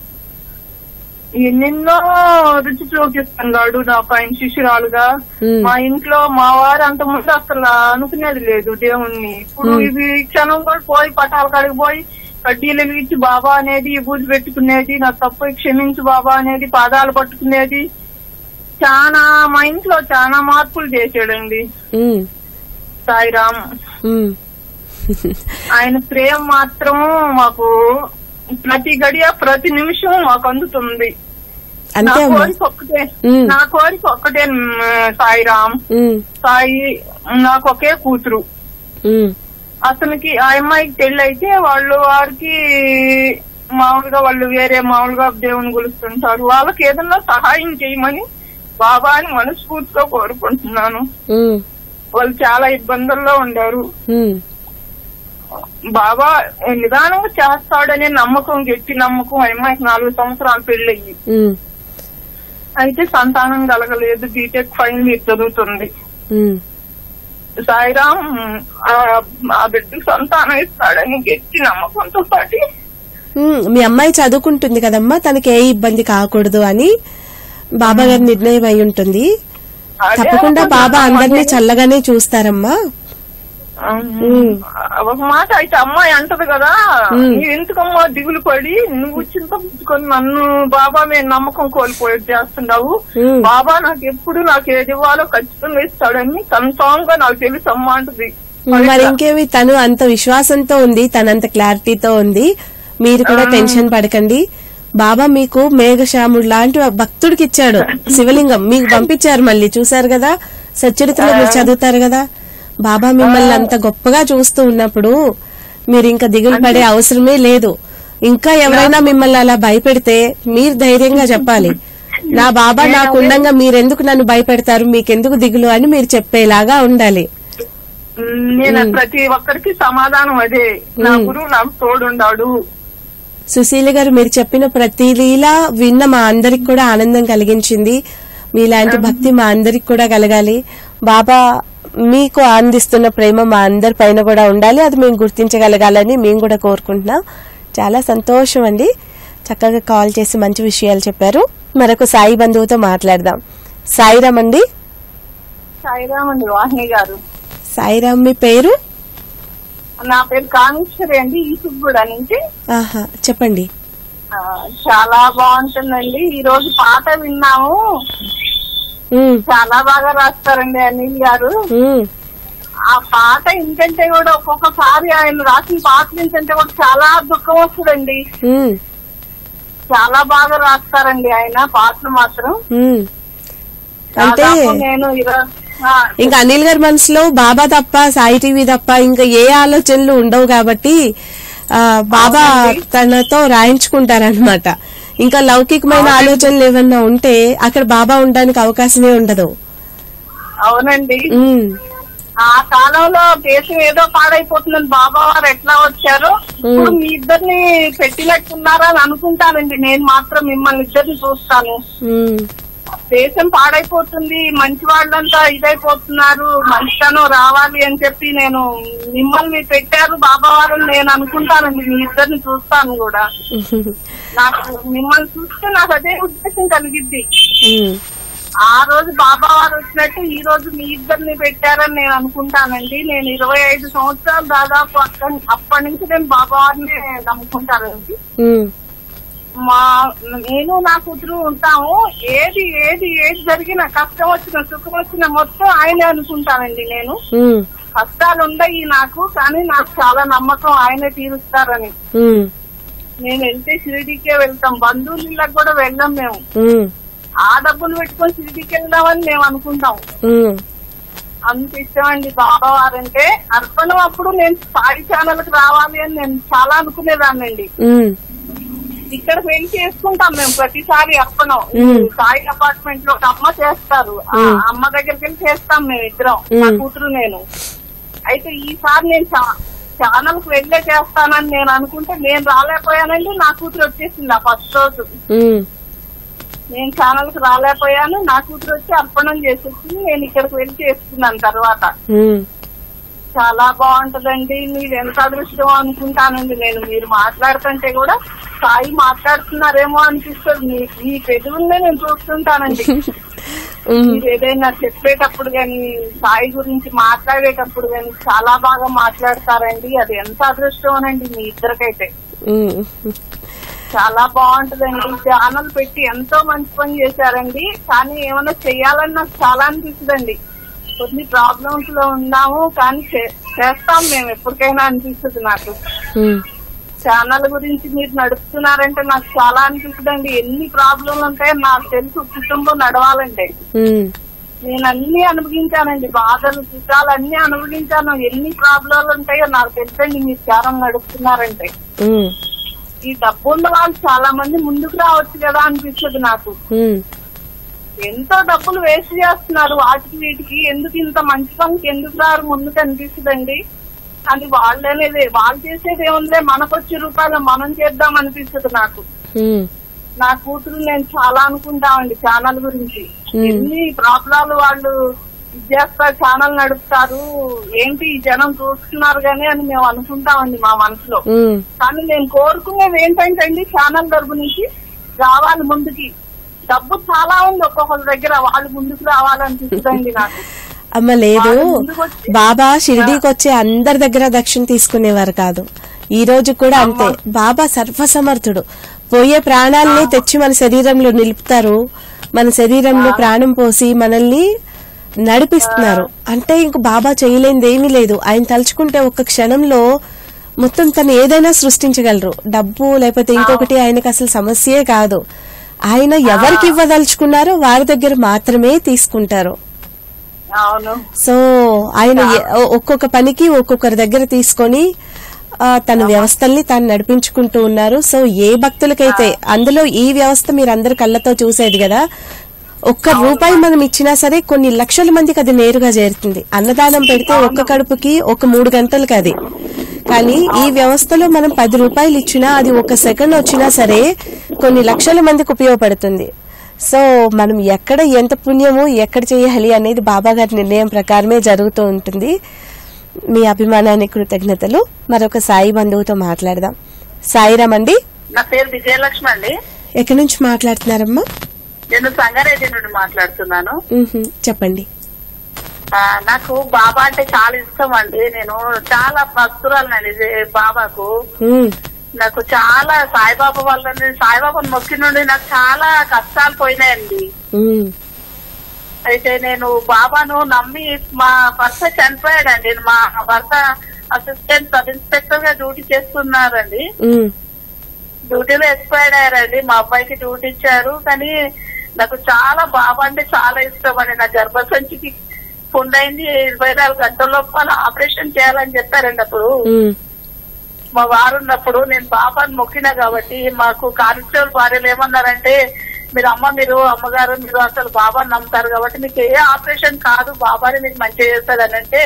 ఎన్నెన్నో రుచి చూపిస్తున్నాడు నాకు ఆయన శిష్యురాలుగా ఉమ్. మా ఇంట్లో మా వారు అంత ముందు అసలు అనుకునేది లేదు దేవుణ్ణి ఇప్పుడు మ్మ్. ఇవి క్షణం కూడా పోయి పటాల కాడికి పోయి కడ్డీలు వెలిగించి బాబా అనేది బూజు పెట్టుకునేది నా తప్పు క్షమించు బాబా అనేది పాదాలు పట్టుకునేది చాలా మా ఇంట్లో చాలా మార్పులు చేశాడండి ఉమ్, సాయిరామ్ ఉమ్. ఆయన ప్రేమ మాత్రం మాకు ప్రతి గడియ ప్రతి నిమిషం మాకు అందుతుంది నా అంతే అమ్మా కోరిక ఒక్కటే మ్మ్. నా కోరిక ఒక్కటే మ్, సాయిరామ్ ఉమ్, సాయి నాకు ఒకే కూతురు ఉమ్, అతనికి ఆ అమ్మాయికి పెళ్లి అయితే వాళ్ళు వారికి మామూలుగా వాళ్ళు వేరే మామూలుగా దేవుని కొలుస్తుంటారు వాళ్ళకి ఏదన్నా సహాయం చేయమని బాబాని మనస్ఫూర్తిగా కోరుకుంటున్నాను ఉమ్, వాళ్ళు చాలా ఇబ్బందుల్లో ఉండారు ఉమ్, బాబా నిదానంగా చేస్తాడనే నమ్మకం గట్టి నమ్మకం ఆ అమ్మాయికి నాలుగు సంవత్సరాలు పెళ్ళయ్యి ఉమ్, అయితే సంతానం కలగలేదు బీటెక్ ఫైనల్ ఇయర్ చదువుతుంది ఉమ్. సాయిరామ్ ఆ- ఆ బిడ్డకు సంతానం ఇస్తాడని గట్టి నమ్మకంతో పాటి ఉమ్, మీ అమ్మాయి చదువుకుంటుంది కదమ్మా తనకి ఏ ఇబ్బంది కాకూడదు అని బాబా గారి నిర్ణయం అయి ఉంటుంది అదే తప్పకుండా బాబా అందరినీ అదే. చల్లగానే చూస్తారమ్మా ఉమ్. ఒక మాట అయితే అమ్మాయి అంటది కదా ఉమ్. నువ్వు ఎందుకమ్మా దిగులు పడి నువ్వు చింతపుచ్చుకొని నన్ను బాబా మీద నమ్మకం కోల్పోయి చేస్తున్నావు ఉమ్. బాబా నాకు ఎప్పుడు నాకు ఏది ఇవ్వాలో ఖచ్చితంగా ఇస్తాడని కన్ఫామ్ గా నాకు తెలుసు అమ్మా అంటది మరి ఇంకేమి తను అంత విశ్వాసంతో ఉంది తనంత క్లారిటీతో ఉంది మీరు కూడా టెన్షన్ పడకండి బాబా మీకు మేఘశ్యాముడు లాంటి భక్తుడికి ఇచ్చాడు శివలింగం మీకు పంపించారు మళ్ళీ చూసారు కదా సచ్చరిత్రలో మీరు చదువుతారు కదా బాబా మిమ్మల్ని అంత గొప్పగా చూస్తూ ఉన్నప్పుడు మీరు ఇంకా దిగులు పడే అవసరమే లేదు ఇంకా ఎవరైనా మిమ్మల్ని అలా భయపెడితే మీరు ధైర్యంగా చెప్పాలి నా బాబా నాకు ఉండంగా మీరెందుకు నన్ను భయపెడతారు మీకెందుకు దిగులు అని మీరు చెప్పేలాగా ఉండాలి ఉమ్, నేను ప్రతి ఒక్కరికి సమాధానం అదే నా గురువు నాకు తోడుండాడు సుశీల గారు మీరు చెప్పిన ప్రతి లీల విన్న మా అందరికి కూడా ఆనందం కలిగించింది మీలాంటి భక్తి మా అందరికి కూడా కలగాలి బాబా మీకు అందిస్తున్న ప్రేమ మా అందరి పైన కూడా ఉండాలి అది మేము గుర్తించగలగాలని మేము కూడా కోరుకుంటున్నాం చాలా సంతోషం అండి చక్కగా కాల్ చేసి మంచి విషయాలు చెప్పారు మరొక సాయి బంధువుతో మాట్లాడదాం సాయిరామ్ అండి సాయిరామ్ అండి వాహిని గారు సాయిరామ్ మీ పేరు నా పేరు కామేశ్వరి అండి ఈసుగూడ నుంచి ఆహా చెప్పండి ఆ, చాలా బాగుంటుందండి ఈ రోజు పాట విన్నాము ఉమ్, చాలా బాగా రాస్తారండి అనిల్ గారు ఉమ్, ఆ పాట ఏంటంటే కూడా ఒక్కొక్కసారి ఆయన రాసిన పాటలు ఏంటంటే కూడా చాలా దుఃఖం వస్తుందండి ఉమ్, చాలా బాగా రాస్తారండి ఆయన పాటలు మాత్రం ఉమ్. అంటే దాదాపు నేను ఈరోజు ఆ, ఇంకా అనిల్ గారి మనసులో బాబా తప్ప సాయి టీవీ తప్ప ఇంకా ఏ ఆలోచనలు ఉండవు కాబట్టి ఆ, బాబా తనతో రాయించుకుంటారనమాట ఇంకా లౌకికమైన ఆలోచనలు ఏమన్నా ఉంటే అక్కడ బాబా ఉండడానికి అవకాశమే ఉండదు అవునండి ఉమ్, ఆ కాలంలో దేశం ఏదో పాడైపోతుందని బాబా వారు ఎట్లా వచ్చారో ఇప్పుడు మీ ఇద్దరిని పెట్టినట్టున్నారా అని అనుకుంటానండి నేను మాత్రం మిమ్మల్ని ఇద్దరిని చూస్తాను ఉమ్, దేశం పాడైపోతుంది మంచి వాళ్ళంతా ఇదైపోతున్నారు మంచితనం రావాలి అని చెప్పి నేను మిమ్మల్ని పెట్టారు బాబా వారిని నేను అనుకుంటానండి మీ ఇద్దరిని చూస్తాను కూడా నాకు మిమ్మల్ని చూస్తే నాకు అదే ఉద్దేశం కలిగిద్ది ఉమ్, ఆ రోజు బాబా వారు వచ్చినట్టు ఈ రోజు మీ ఇద్దరిని పెట్టారని నేను అనుకుంటానండి నేను ఇరవై ఐదు సంవత్సరాలు దాదాపు అక్కడ అప్పటి నుంచి నేను బాబా వారిని నమ్ముకుంటానండి ఉమ్, మా నేను నా కూతురు ఉంటాము ఏది ఏది ఏది జరిగినా కష్టం వచ్చిన సుఖం వచ్చిన మొత్తం ఆయనే అనుకుంటానండి నేను ఉమ్, కష్టాలు ఉండయి నాకు కానీ నాకు చాలా నమ్మకం ఆయనే తీరుస్తారని ఉమ్, నేను వెళ్తే షిరిడీకే వెళ్తాం బంధువులకు కూడా వెళ్ళాం మేము ఉమ్, ఆ డబ్బులు పెట్టుకొని షిరిడీకి వెళ్దామని మేము అనుకుంటాం ఉమ్, అంత ఇష్టం అండి బాబా వారంటే అర్పణం అప్పుడు నేను సాయి ఛానల్ కి రావాలి అని నేను చాలా అనుకునేదాన్నండి ఉమ్, ఇక్కడ వెళ్ళి చేసుకుంటాం మేము ప్రతిసారి అర్పణం మ్మ్. సాయి అపార్ట్మెంట్ లో ఒక అమ్మ చేస్తారు ఆ మ్మ్. అమ్మ దగ్గరికి వెళ్ళి చేస్తాం మేము ఇద్దరం మా మ్మ్. కూతురు నేను అయితే ఈసారి నేను చా- ఛానల్ కి వెళ్ళే చేస్తానని నేను అనుకుంటే నేను రాలేకపోయానండి నా కూతురు వచ్చేసింది ఆ ఫస్ట్ రోజు ఉమ్, నేను ఛానల్ కి రాలేకపోయాను నా కూతురు వచ్చి అర్పణం చేసేసింది నేను ఇక్కడికి వెళ్ళి చేసుకున్నాను తర్వాత ఉమ్, చాలా బాగుంటదండి మీరు ఎంత అదృష్టం అనుకుంటానండి నేను మీరు మాట్లాడుతుంటే కూడా సాయి మాట్లాడుతున్నారేమో అనిపిస్తుంది మీ మీ పెదవులనే నేను చూస్తుంటానండి ఉమ్, మీరు ఏదైనా చెప్పేటప్పుడు గాని సాయి గురించి మాట్లాడేటప్పుడు గాని చాలా బాగా మాట్లాడతారండి అది ఎంత అదృష్టం అనండి మీ ఇద్దరికైతే ఉమ్, చాలా బాగుంటదండి ఛానల్ పెట్టి ఎంతో మంచి పని చేశారండి కానీ ఏమైనా చెయ్యాలని నాకు చాలా అనిపిస్తుందండి కొన్ని ప్రాబ్లమ్స్ లో ఉన్నాము కానీ చే- చేస్తాం మేము ఎప్పటికైనా అనిపిస్తుంది నాకు ఉమ్, ఛానల్ గురించి మీరు నడుపుతున్నారంటే నాకు చాలా అనిపిస్తుందండి ఎన్ని ప్రాబ్లంలు ఉంటాయో నాకు తెలుసు కుటుంబం నడవాలంటే ఉమ్, నేను అన్ని అనుభవించానండి బాధలు సుఖాలు అన్ని అనుభవించాను ఎన్ని ప్రాబ్లాలు ఉంటాయో నాకు తెలుసండి మీరు ఛానల్ నడుపుతున్నారంటే ఉమ్, ఈ డబ్బు ఉన్న వాళ్ళు చాలా మంది ముందుకు రావచ్చు కదా అనిపిస్తుంది నాకు ఉమ్, ఎంతో డబ్బులు వేస్ట్ చేస్తున్నారు వాటికి వీటికి ఎందుకు ఇంత మంచి పనికి ఎందుకు రారు ముందుకు అనిపిస్తుందండి అది వాళ్ళు అనేది వాళ్ళు చేసేది ఏముందే మనకు వచ్చే రూపాయలు మనం చేద్దాం అనిపిస్తుంది నాకు ఉమ్, నా కూతురు నేను చాలా అనుకుంటామండి ఛానల్ గురించి Hmm. ఎన్ని ప్రాబ్లాలు వాళ్ళు ఇది చేస్తారు ఛానల్ నడుపుతారు ఏంటి ఈ జనం చూస్తున్నారు గానీ అని మేము అనుకుంటామండి మా మనసులో ఉమ్. కానీ నేను కోరుకునేది ఏంటంటే అండి ఛానల్ తరపు నుంచి రావాలి ముందుకి డబ్బు చాలా ఉంది ఒక్కొక్కరి దగ్గర వాళ్ళు ముందుకు రావాలనిపిస్తుందండి నాకు అమ్మ లేదు వాళ్ళు ముందుకు వచ్చి- బాబా షిరిడీకి వచ్చే అందరి దగ్గర దక్షిణ తీసుకునేవారు కాదు ఈ రోజు కూడా అంతే బాబా సర్వసమర్థుడు పోయే ప్రాణాలని తెచ్చి మన శరీరంలో నిలుపుతారు మన శరీరంలో ప్రాణం పోసి మనల్ని నడిపిస్తున్నారు అంటే ఇంక బాబా చేయలేనిది ఏమీ లేదు ఆయన తలుచుకుంటే ఒక్క క్షణంలో మొత్తం తను ఏదైనా సృష్టించగలరు డబ్బు లేకపోతే ఇంకొకటి ఆయనకు అసలు సమస్యే కాదు ఆయన ఎవరికి ఇవ్వదలుచుకున్నారో వారి దగ్గర మాత్రమే తీసుకుంటారు అవును సో ఆయన ఎ- ఒక్కొక్క పనికి ఒక్కొక్కరి దగ్గర తీసుకొని ఆ, తన వ్యవస్థల్ని తాను నడిపించుకుంటూ ఉన్నారు సో ఏ భక్తులకైతే అందులో ఈ వ్యవస్థ మీరు అందరు కళ్ళతో చూసేది కదా ఒక్క రూపాయి మనం ఇచ్చినా సరే కొన్ని లక్షల మందికి అది నేరుగా చేరుతుంది అన్నదానం పెడితే ఒక్క కడుపుకి ఒక మూడు గంటలకి అది కానీ ఈ వ్యవస్థలో మనం పది రూపాయలు ఇచ్చినా అది ఒక సెకండ్ వచ్చినా సరే కొన్ని లక్షల మందికి ఉపయోగపడుతుంది సో మనం ఎక్కడ ఎంత పుణ్యము ఎక్కడ చేయాలి అనేది బాబా గారి నిర్ణయం ప్రకారమే జరుగుతూ ఉంటుంది మీ అభిమానానికి కృతజ్ఞతలు మరొక సాయి బంధువుతో మాట్లాడదాం సాయిరామ్ అండి నా పేరు విజయలక్ష్మి అండి ఎక్కడి నుంచి మాట్లాడుతున్నారమ్మా నేను సంగారెడ్డి నుండి మాట్లాడుతున్నాను మ్హూ, చెప్పండి ఆ, నాకు బాబా అంటే చాలా ఇష్టం అండి నేను చాలా భక్తురాలండి బాబాకు మ్, నాకు చాలా సాయిబాబా వల్ల సాయిబాబాను మొక్కి నుండి నాకు చాలా కష్టాలు పోయినాయండి మ్, అయితే నేను బాబాను నమ్మి మా భర్త చనిపోయాడండి మా భర్త అసిస్టెంట్ సబ్ ఇన్స్పెక్టర్ గా డ్యూటీ చేస్తున్నారండి మ్, డ్యూటీలో ఎక్స్పైర్డ్ అయ్యారండి మా అబ్బాయికి డ్యూటీ ఇచ్చారు కానీ నాకు చాలా బాబా అంటే చాలా ఇష్టం అండి నా గర్భసంచికి పుండ్ అయింది ఇరవై నాలుగు గంటల లోపల ఆపరేషన్ చేయాలని చెప్పారండి అప్పుడు మ్, మా వారు ఉన్నప్పుడు నేను బాబాని మొక్కినా కాబట్టి మాకు కానిస్టేబుల్ భార్యలు ఏమన్నారంటే మీరు అమ్మ మీరు అమ్మగారు మీరు అసలు బాబాని నమ్ముతారు కాబట్టి మీకు ఏ ఆపరేషన్ కాదు బాబాని మీకు మంచిగా చేస్తారు అని అంటే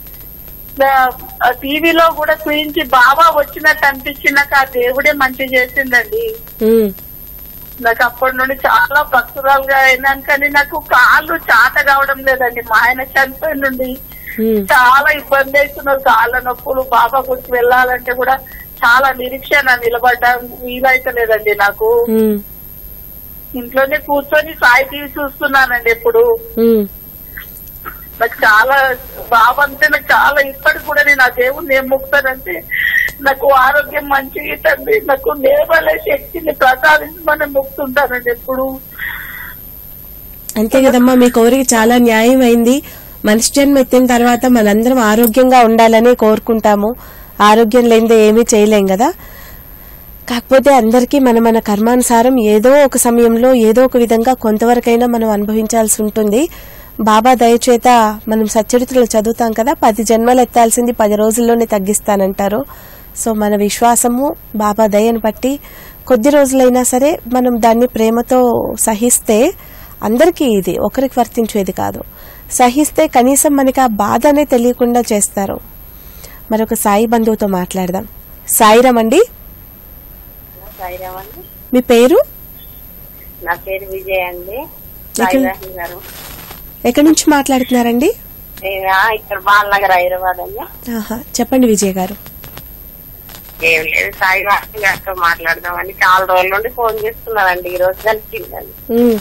టీవీలో కూడా చూయించి బాబా వచ్చినట్టు అనిపించినాక ఆ దేవుడే మంచి చేసిందండి మ్, నాకు అప్పటి నుండి చాలా భక్తురాలుగా అయినాను కానీ నాకు కాళ్ళు చాట కావడం లేదండి మా ఆయన చనిపోయిన నుండి మ్, చాలా ఇబ్బంది అవుతున్నారు కాళ్ళ నొప్పులు బాబా గుడికి వెళ్ళాలంటే కూడా చాలా నిరీక్షణ నిలబడ్డం వీలైతలేదండి నాకు మ్, ఇంట్లోనే కూర్చొని సాయి టీవీ చూస్తున్నానండి ఎప్పుడు మ్, నాకు చాలా బాబా అంటే నాకు చాలా ఇప్పటికి కూడా నేను ఆ దేవుణ్ణి ఏం ముక్తానంటే నాకు ఆరోగ్యం మంచిగా ఇవ్వండి నాకు లేవలే శక్తిని ప్రసాదించమని ముక్తుంటానండి ఎప్పుడు అంతే కదమ్మా మీ కోరిక చాలా న్యాయమైంది మనిషి జన్మ ఎత్తిన తర్వాత మనందరం ఆరోగ్యంగా ఉండాలని కోరుకుంటాము ఆరోగ్యం లేనిదే ఏమీ చేయలేం కదా కాకపోతే అందరికీ మన మన కర్మానుసారం ఏదో ఒక సమయంలో ఏదో ఒక విధంగా కొంతవరకైనా మనం అనుభవించాల్సి ఉంటుంది బాబా దయచేత మనం సచ్చరిత్రలు చదువుతాం కదా పది జన్మలు ఎత్తాల్సింది పది రోజుల్లోనే తగ్గిస్తానంటారు సో మన విశ్వాసము బాబా దయను బట్టి కొద్ది రోజులైనా సరే మనం దాన్ని ప్రేమతో సహిస్తే అందరికీ ఇది ఒకరికి వర్తించేది కాదు సహిస్తే కనీసం మనకి ఆ బాధనే తెలియకుండా చేస్తారు మరొక సాయి బంధువుతో మాట్లాడదాం సాయిరామ్ అండి సాయిరామ్ అండి మీ పేరు నా పేరు విజయ్ అండి ఎక్కడ? సాయిరాహి గారు ఎక్కడి నుంచి మాట్లాడుతున్నారండి నేను ఇక్కడ బాలనగర్ హైదరాబాద్ అండి ఆహా, చెప్పండి విజయ్ గారు ఏం లేదు సాయిరాహి గారితో మాట్లాడదామని చాలా రోజుల నుండి ఫోన్ చేస్తున్నానండి ఈ రోజు కలిసిందండి ఉమ్,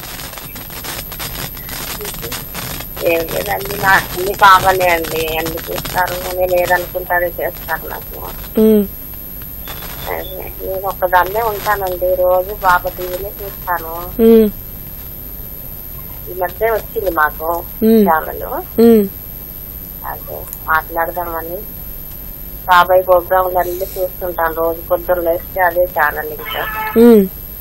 ఏం లేదండి నా అన్ని బాగానే అండి అన్ని చూస్తారు నేను ఏదనుకుంటానే చేస్తారు నాకు ఉమ్, అదే, నేను ఒక్కదాన్నే ఉంటానండి రోజు బాబా టీవీనే చూస్తాను ఉమ్, ఈ మధ్య వచ్చింది మాకు మ్మ్. ఛానల్ ఉమ్, అదే మాట్లాడదామని బాబాయ్ ప్రోగ్రాంలు అన్ని చూస్తుంటాను రోజు పొద్దున్న లేస్తే అదే ఛానల్ ఇంకా ఉమ్,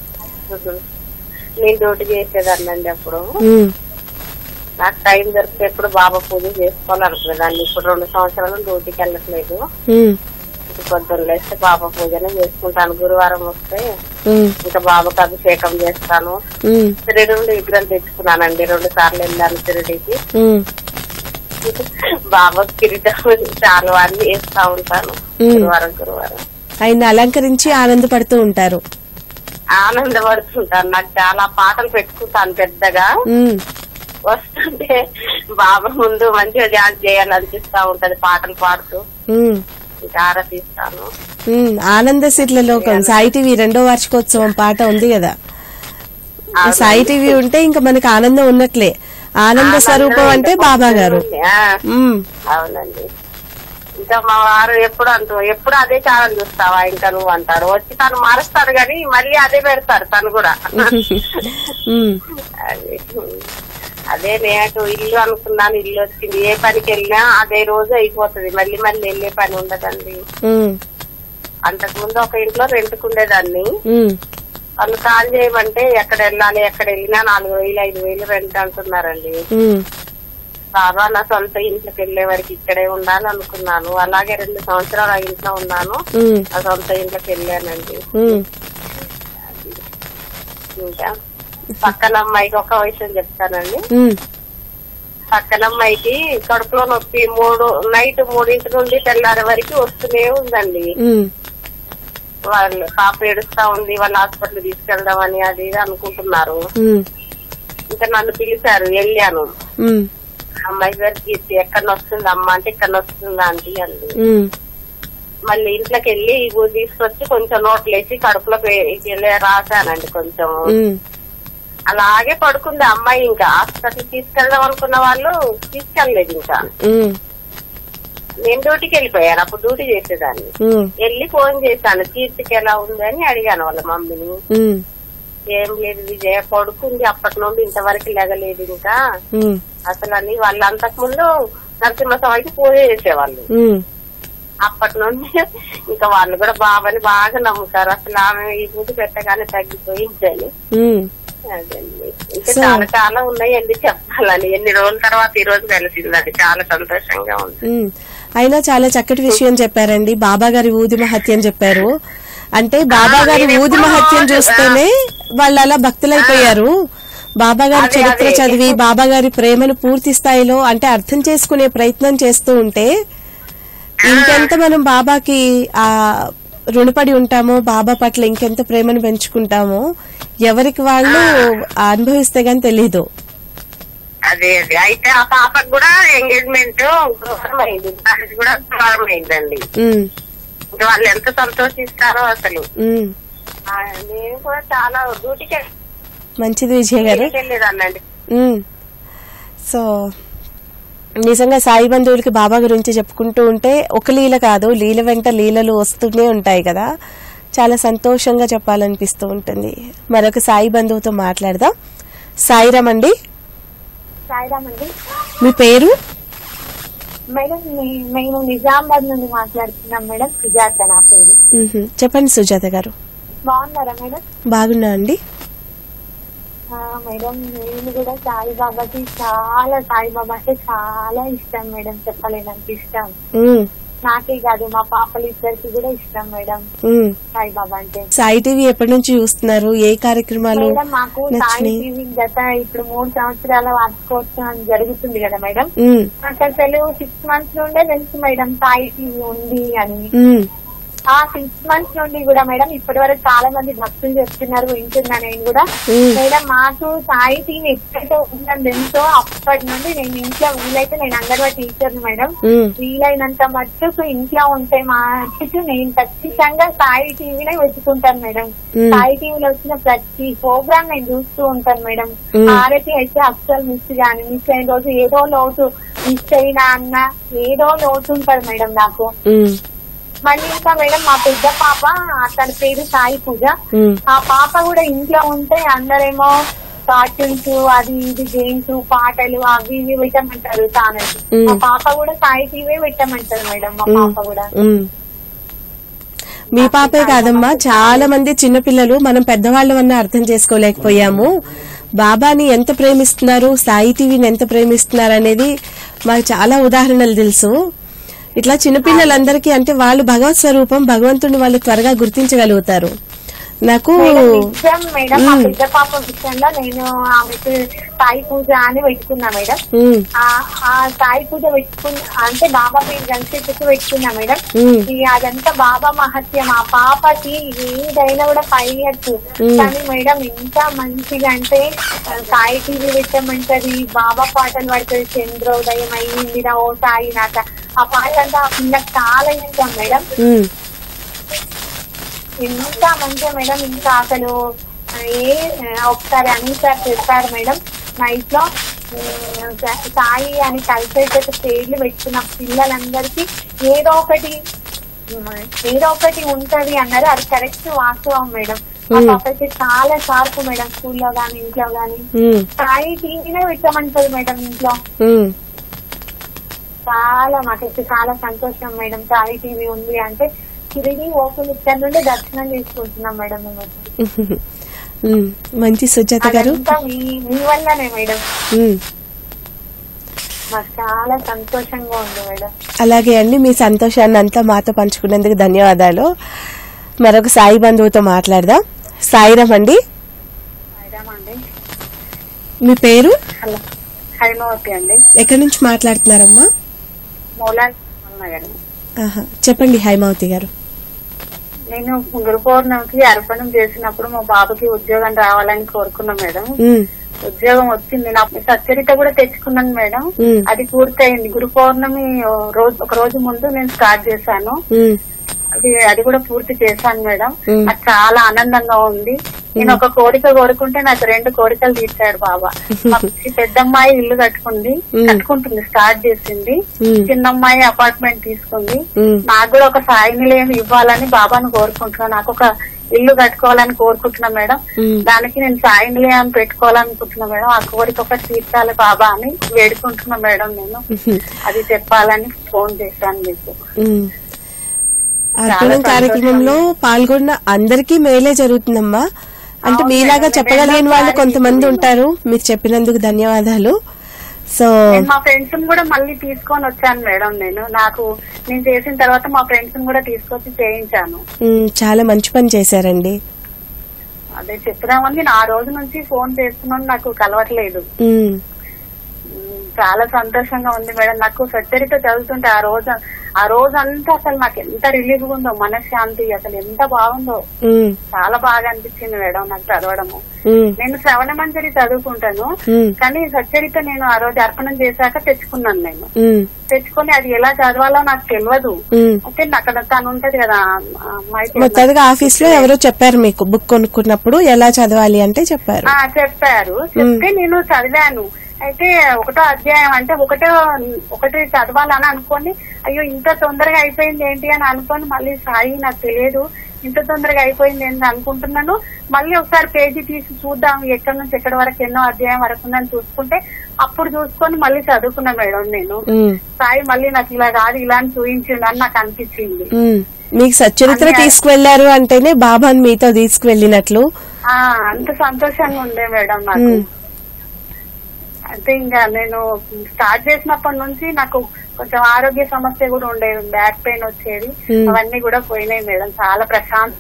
నేను డ్యూటీ చేసేదాన్నండి అప్పుడు ఉమ్, నాకు టైం దొరికితే ఎప్పుడు బాబా పూజ చేసుకోవాలనుకునేదాన్ని ఇప్పుడు రెండు సంవత్సరాలు డ్యూటీకి వెళ్ళట్లేదు ఉమ్, ఇప్పుడు పొద్దున్న లేస్తే బాబా పూజనే చేసుకుంటాను గురువారం వస్తే ఉమ్, ఇంకా బాబాకు అభిషేకం చేస్తాను ఉమ్, తిరుడు విగ్రహం తెచ్చుకున్నానండి రెండు సార్లు వెళ్ళాను తిరుడికి ఉమ్, బాబా కిరీటం చాలా అన్ని వేస్తా ఉంటాను మ్మ్. గురువారం గురువారం ఆయన అలంకరించి ఆనందపడుతూ ఉంటారు ఆనందపడుతుంటాను నాకు చాలా పాటలు పెట్టుకుంటాను పెద్దగా ఉమ్, వస్తుంటే బాబా ముందు మంచిగా డాన్స్ చేయాలనిపిస్తా ఉంటది పాటలు పాడుతూ ఉమ్, ఇంకా ఆరతిస్తాను ఉమ్, ఆనంద సిర్ల లోకం సాయి టీవీ రెండో వార్షికోత్సవం పాట ఉంది కదా సాయి టీవీ ఉంటే ఇంకా మనకి ఆనందం ఉన్నట్లే ఆనంద స్వరూపం అంటే బాబా గారు ఆ, ఉమ్, అవునండి ఇంకా మా వారు ఎప్పుడు అంటూ ఎప్పుడు అదే ఛానల్ చూస్తావా ఇంకా నువ్వు అంటారు వచ్చి తను మారుస్తాడు కానీ మళ్ళీ అదే పెడతారు తను కూడా ఉమ్, అదే అదే నేను ఇల్లు అనుకున్నాను ఇల్లు వచ్చింది ఏ పనికి వెళ్ళినా అదే రోజు అయిపోతుంది మళ్ళీ మళ్ళీ వెళ్ళే పని ఉండదండి ఉమ్, అంతకు ముందు ఒక ఇంట్లో రెంట్కుండేదాన్ని ఉమ్, వాళ్ళు కాల్ చేయమంటే ఎక్కడ వెళ్ళాలి ఎక్కడ వెళ్ళినా నాలుగు వేలు ఐదు వేలు రెంట్ అంటున్నారండి ఉమ్, బాబా నా సొంత ఇంట్లోకి వెళ్లే వరకు ఇక్కడే ఉండాలి అనుకున్నాను అలాగే రెండు సంవత్సరాలు ఆ ఇంట్లో ఉన్నాను ఉమ్, ఆ సొంత ఇంట్లోకి వెళ్ళానండి ఉమ్, ఇంకా పక్కన అమ్మాయికి ఒక విషయం చెప్తానండి ఉమ్, పక్కన అమ్మాయికి కడుపులో నొప్పి మూడు నైట్ మూడింటి నుండి తెల్లారి వరకు వస్తూనే ఉందండి ఉమ్, వాళ్ళు పాప ఏడుస్తా ఉంది వాళ్ళ హాస్పిటల్ తీసుకెళ్దామని అది ఇది అనుకుంటున్నారు ఉమ్, ఇంకా నన్ను పిలిచారు వెళ్ళాను ఉమ్, అమ్మాయి గారు కీర్తి ఎక్కడ వస్తుంది అమ్మ అంటే ఇక్కడ వస్తుంది ఆంటీ అంది ఉమ్, మళ్ళీ ఇంట్లోకి వెళ్ళి ఈ ఊరు తీసుకొచ్చి కొంచెం నోట్లు వేసి కడుపులో పే- వెళ్ళి రాశానండి కొంచెం ఉమ్, అలాగే పడుకుంది ఆ అమ్మాయి ఇంకా హాస్పిటల్ తీసుకెళ్దాం అనుకున్న వాళ్ళు తీసుకెళ్లేదు ఇంకా ఉమ్, నేను డ్యూటీకి వెళ్ళిపోయాను అప్పుడు డ్యూటీ చేసేదాన్ని ఉమ్, వెళ్ళి ఫోన్ చేశాను కీర్తికి ఎలా ఉంది అని అడిగాను వాళ్ళ మమ్మీని ఉమ్, ఏం లేదు విజయ పడుకుంది అప్పటి నుండి ఇంతవరకు లెగలేదు ఇంకా ఉమ్, అసలు అని వాళ్ళు అంతకు ముందు నరసింహస్వామికి పూజ చేసేవాళ్ళు ఉమ్, అప్పటి నుండి ఇంకా వాళ్ళు కూడా బాబాని బాగా నమ్ముతారు అసలు ఆమె ఈ పూజ పెట్టగానే తగ్గిపోయింది అని ఉమ్. అదండి ఇంకా So- చాలా చాలా ఉన్నాయండి చెప్పాలని ఎన్ని రోజుల తర్వాత ఈ రోజు కలిసిందండి చాలా సంతోషంగా ఉంది ఉమ్. అయినా చాలా చక్కటి విషయం చెప్పారండి బాబా గారి ఊది మహత్యం చెప్పారు అంటే బాబా గారి నేను ఊది ఎప్పుడూ మహత్యం రోజు- చూస్తేనే వాళ్ళు అలా భక్తులైపోయారు బాబా గారి అదే, చరిత్ర అదే. చదివి బాబా గారి ప్రేమను పూర్తి స్థాయిలో అంటే అర్థం చేసుకునే ప్రయత్నం చేస్తూ ఉంటే ఇంకెంత మనం బాబాకి ఆ రుణపడి ఉంటామో బాబా పట్ల ఇంకెంత ప్రేమను పెంచుకుంటామో ఎవరికి వాళ్ళు అనుభవిస్తే గాని తెలీదు అదే అదే అయితే ఆ పాపకు కూడా ఎంగేజ్మెంట్ దూరం అయింది దానికి కూడా దూరం అయిందండి ఉమ్, ఇంకా వాళ్ళు ఎంత సంతోషిస్తారో అసలు ఉమ్. ఆ, నేను కూడా చాలా డ్యూటీకి మంచిది విజయ గారు వెళ్ళేదాన్నండి మ్మ్. సో నిజంగా సాయి బంధువులకి బాబా గురించి చెప్పుకుంటూ ఉంటే ఒక లీల కాదు లీల వెంట లీలలు వస్తూనే ఉంటాయి కదా చాలా సంతోషంగా చెప్పాలనిపిస్తూ ఉంటుంది మరొక సాయి బంధువుతో మాట్లాడదాం సాయిరామ్ అండి సాయిరామ్ అండి మీ పేరు మేడం మే- మేము నిజామాబాద్ నుండి మాట్లాడుతున్నాం మేడం సుజాత నా పేరు మ్హూ. చెప్పండి సుజాత గారు బాగున్నారా మేడం బాగున్నా అండి ఆ, మేడం నేను కూడా సాయిబాబాకి చాలా సాయిబాబా అంటే చాలా ఇష్టం మేడం చెప్పలేనంత ఇష్టం మ్మ్. నాకే కాదు మా పాపలు ఇద్దరికి కూడా ఇష్టం మేడం మ్మ్. సాయిబాబా అంటే సాయి టీవీ ఎప్పటి నుంచి చూస్తున్నారు ఏ కార్యక్రమాలు మేడం మాకు సాయి నచ్చినాయి టీవీ గత ఇప్పుడు మూడు సంవత్సరాల వార్షికోత్సవం జరుగుతుంది కదా మేడం మ్మ్. నాకు అసలు సిక్స్ మంత్స్ నుండే తెలుసు మేడం సాయి టీవీ ఉంది అని మ్మ్. ఆ సిక్స్ మంత్స్ నుండి కూడా మేడం ఇప్పటి వరకు చాలా మంది భక్తులు చెప్తున్నారు వింటున్నా నేను కూడా మ్మ్. మేడం మాకు సాయి టీవీ ఎప్పుడైతే ఉందని ఎంతో అప్పటి నుండి నేను ఇంట్లో వీలైతే నేను అంగన్వాడీ టీచర్ మేడం మ్మ్. వీలైనంత మట్టుకు ఇంట్లో ఉంటే మట్టుకు నేను ఖచ్చితంగా సాయి టీవీనే వెతుకుంటాను మేడం మ్మ్. సాయి టీవీలో వచ్చిన ప్రతి ప్రోగ్రామ్ నేను చూస్తూ ఉంటాను మేడం మ్మ్. ఆరతి అయితే అస్సలు మిస్ గాని మిస్ అయిన రోజు ఏదో లోటు మిస్ అయినా అన్న ఏదో లోటు ఉంటది మేడం నాకు మ్మ్. మళ్ళీ ఇంకా మేడం మా పెద్ద పాప తన పేరు సాయి పూజ మ్మ్. ఆ పాప కూడా ఇంట్లో ఉంటే అందరేమో కార్టూన్స్ అది ఇది గేమ్స్ పాటలు అవి ఇవి పెట్టమంటారు ఛానల్ మ్మ్. మా పాప కూడా సాయి టీవీ పెట్టమంటారు మేడం మా పాప కూడా మ్మ్. మీ పాపే కాదమ్మా చాలా మంది చిన్నపిల్లలు మనం పెద్దవాళ్ళం అన్న అర్థం చేసుకోలేకపోయాము బాబాని ఎంత ప్రేమిస్తున్నారు సాయి టీవీని ఎంత ప్రేమిస్తున్నారు అనేది మాకు చాలా ఉదాహరణలు తెలుసు ఇట్లా చిన్నపిల్లలందరికీ అంటే వాళ్ళు భగవత్ స్వరూపం భగవంతుని వాళ్ళు త్వరగా గుర్తించగలుగుతారు నాకు మేడం నిజం మేడం మా మ్మ్. పెద్ద పాప విషయంలో నేను ఆమెకు సాయి పూజ అని పెట్టుకున్నా మేడం మ్మ్. ఆ ఆ సాయి పూజ పెట్టుకున్న అంటే బాబా పేరు కలిసి పెట్టి పెట్టుకున్నా మేడం మ్మ్. ఈ అదంతా బాబా మహత్యం ఆ పాపకి ఏదైనా కూడా ఫైవ్ ఇయర్స్ మ్మ్. కానీ మేడం ఎంత మంచిగా అంటే ఆ, సాయి టీవీ పెట్టమంటది బాబా పాటలు పడుతుంది చంద్రోదయం అయ్యిందిరా ఓ సాయి నాక ఆ పాట అంతా ఆ పిల్లకి చాలా ఇష్టం మేడం మ్మ్. ఎంత మంచిగా మేడం ఇంకా అసలు ఏ ఒకసారి అని సార్ చెప్పారు మేడం నైట్ లో ఉమ్, సా- సాయి అని కలిసేట పేర్లు పెట్టుకున్న పిల్లలందరికీ ఏదో ఒకటి ఉమ్, ఏదో ఒకటి ఉంటది అన్నారు అది కరెక్ట్ వాస్తవం మేడం మా మ్మ్. పాప అయితే చాలా షార్ప్ మేడం స్కూల్లో గానీ ఇంట్లో గానీ మ్మ్. సాయి టీవీనే పెట్టమంటది మేడం ఇంట్లో మ్మ్. చాలా మాకైతే చాలా సంతోషం మేడం సాయి టీవీ ఉంది అంటే తిరిగి ఓపెన్ ఇక్కడ నుండి దర్శనం చేసుకుంటున్నాం మేడం మేము మ్మ్. మంచి సుజాత గారు అదంతా మీ మీ వల్లనే మేడం మ్మ్. మాకు చాలా సంతోషంగా ఉంది మేడం అలాగే అండి మీ సంతోషాన్ని అంతా మాతో పంచుకున్నందుకు ధన్యవాదాలు మరొక సాయి బంధువుతో మాట్లాడదాం సాయిరామ్ అండి అండి మీ పేరు హలో హైమవతి అండి ఎక్కడి నుంచి మాట్లాడుతున్నారమ్మా మూలాల్ నగర్ ఆహా, చెప్పండి హైమావతి గారు నేను గురు పౌర్ణమికి అర్పణం చేసినప్పుడు మా బాబుకి ఉద్యోగం రావాలని కోరుకున్నాం మేడం ఉమ్, ఉద్యోగం వచ్చింది నా సచ్చరిత కూడా తెచ్చుకున్నాను మేడం ఉమ్, అది పూర్తయింది గురు పౌర్ణమి రోజు ఒక రోజు ముందు నేను స్టార్ట్ చేశాను ఉమ్, అది అది కూడా పూర్తి చేశాను మేడం మ్. నాకు చాలా ఆనందంగా ఉంది నేను ఒక కోరిక కోరుకుంటే నాకు రెండు కోరికలు తీర్చాడు బాబా మా పెద్దమ్మాయి ఇల్లు కట్టుకుంది మ్. కట్టుకుంటుంది స్టార్ట్ చేసింది మ్. చిన్నమ్మాయి అపార్ట్మెంట్ తీసుకుంది మ్. నాకు కూడా ఒక సాయి నిలయం ఇవ్వాలని బాబాను కోరుకుంటున్నాను నాకు ఒక ఇల్లు కట్టుకోవాలని కోరుకుంటున్నా మేడం మ్. దానికి నేను సాయి నిలయం పెట్టుకోవాలనుకుంటున్నా మేడం ఆ కోరిక ఒకటి తీర్చాలి బాబా అని వేడుకుంటున్నా మేడం నేను ఉహు, అది చెప్పాలని ఫోన్ చేశాను మీకు ఉమ్. అర్పణం కార్యక్రమంలో పాల్గొన్న అందరికీ మేలే జరుగుతుందమ్మా అంటే అవును మీలాగా మేడం, చెప్పగలిగిన వాళ్ళు రెండోసారి కొంతమంది ఇది ఉంటారు మీరు చెప్పినందుకు ధన్యవాదాలు సో నేను మా ఫ్రెండ్స్ కూడా మళ్ళీ తీసుకొని వచ్చాను మేడం నేను నాకు నేను చేసిన తర్వాత మా ఫ్రెండ్స్ కూడా తీసుకొచ్చి చేయించాను ఉమ్, చాలా మంచి పని చేశారండి అదే చెప్దామని నేను ఆ రోజు నుంచి ఫోన్ చేస్తున్నాను నాకు కలవట్లేదు ఉమ్, ఉమ్, చాలా సంతోషంగా ఉంది మేడం నాకు సచ్చరిత చదువుతుంటే ఆ రోజు ఆ రోజు అంతా అసలు నాకు ఎంత రిలీఫ్ ఉందో మనశ్శాంతి అసలు ఎంత బాగుందో ఉమ్, చాలా బాగా అనిపించింది మేడం నాకు చదవడము ఉమ్, నేను శ్రవణ మంజరి చదువుకుంటాను ఉమ్, కానీ సచ్చరిత నేను ఆ రోజు అర్పణం చేశాక తెచ్చుకున్నాను నేను ఉమ్, తెచ్చుకొని అది ఎలా చదవాలో నాకు తెలియదు ఉమ్. అయితే అక్కడ తను ఉంటది కదా ఆ అమ్మాయి పేరు మొత్తానికి ఆఫీస్ లో ఎవరో చెప్పారు మీకు బుక్ కొనుక్కున్నప్పుడు ఎలా చదవాలి అంటే చెప్పారు ఆ, చెప్పారు చెప్తే నేను చదివాను అయితే ఒకటో అధ్యాయం అంటే ఒకటో ఒకటి చదవాలని అనుకొని అయ్యో ఇంత తొందరగా అయిపోయింది ఏంటి అని అనుకొని మళ్ళీ సాయి నాకు తెలియదు ఇంత తొందరగా అయిపోయింది ఏంటి అనుకుంటున్నాను మళ్ళీ ఒకసారి పేజీ తీసి చూద్దాం ఎక్కడి నుంచి ఎక్కడి వరకు ఎన్నో అధ్యాయం వరకు ఉందని చూసుకుంటే అప్పుడు చూసుకొని మళ్ళీ చదువుకున్నా మేడం నేను ఉమ్, సాయి మళ్ళీ నాకు ఇలా కాదు ఇలా అని చూపించిండు అని నాకు అనిపించింది ఉమ్. మీకు సచ్చరిత్ర అన్నీ- తీసుకువెళ్లారు అంటేనే బాబాని మీతో తీసుకువెళ్ళినట్లు ఆ అంత సంతోషంగా ఉండే మేడం నాకు ఉమ్. అయితే ఇంకా నేను స్టార్ట్ చేసినప్పటి నుంచి నాకు కొంచెం ఆరోగ్య సమస్య కూడా ఉండేది బ్యాక్ పెయిన్ వచ్చేది Hmm. అవన్నీ కూడా పోయినాయి మేడం చాలా ప్రశాంత్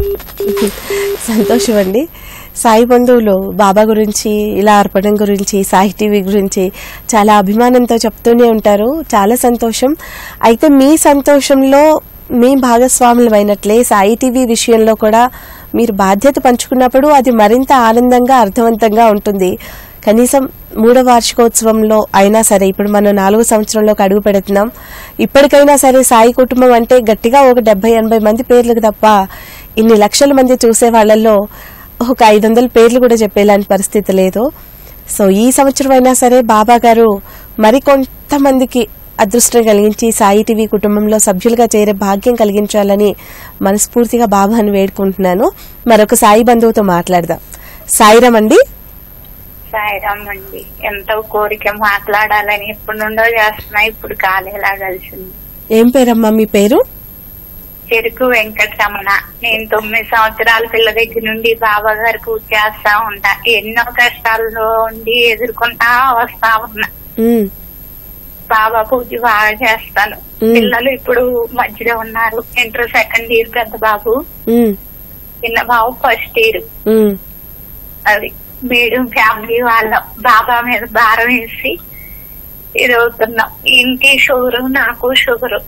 సంతోషం అండి సాయి బంధువులు బాబా గురించి ఇలా అర్పణం గురించి సాయి టీవీ గురించి చాలా అభిమానంతో చెప్తూనే ఉంటారు చాలా సంతోషం అయితే మీ సంతోషంలో మీ భాగస్వాములమైనట్లే సాయి టీవీ విషయంలో కూడా మీరు బాధ్యత పంచుకున్నప్పుడు అది మరింత ఆనందంగా అర్థవంతంగా ఉంటుంది కనీసం మూడో వార్షికోత్సవంలో అయినా సరే ఇప్పుడు మనం నాలుగో సంవత్సరంలోకి అడుగు పెడుతున్నాం ఇప్పటికైనా సరే సాయి కుటుంబం అంటే గట్టిగా ఒక డెబ్బై ఎనభై మంది పేర్లకు తప్ప ఇన్ని లక్షల మంది చూసే వాళ్ళల్లో ఒక ఐదు వందల పేర్లు కూడా చెప్పేలాంటి పరిస్థితి లేదు సో ఈ సంవత్సరం అయినా సరే బాబా గారు మరికొంతమందికి అదృష్టం కలిగించి సాయి టీవీ కుటుంబంలో సభ్యులుగా చేరే భాగ్యం కలిగించాలని మనస్ఫూర్తిగా బాబాని వేడుకుంటున్నాను మరొక సాయి బంధువుతో మాట్లాడదాం సాయిరామ్ అండి సాయిరామ్ అండి ఎంతో కోరిక మాట్లాడాలని ఎప్పటి నుండో చేస్తున్నా ఇప్పుడు కాలేలా కలిసింది ఏం పేరమ్మా మీ పేరు చెరుకు వెంకటరమణ నేను తొమ్మిది సంవత్సరాల పిల్ల దగ్గర నుండి బాబా గారు పూజ చేస్తా ఉంటా ఎన్నో కష్టాల్లో ఉండి ఎదుర్కొంటా వస్తా ఉన్నా ఉమ్, బాబా పూజ బాగా చేస్తాను మ్. పిల్లలు ఇప్పుడు మధ్యలో ఉన్నారు ఇంటర్ సెకండ్ ఇయర్ పెద్ద బాబు ఉమ్, చిన్న బాబు ఫస్ట్ ఇయర్ ఉమ్, అది మేడం ఫ్యామిలీ వాళ్ళ బాబా మీద భారం వేసి ఇది అవుతున్నాం ఇంటి షుగరు నాకు షుగరు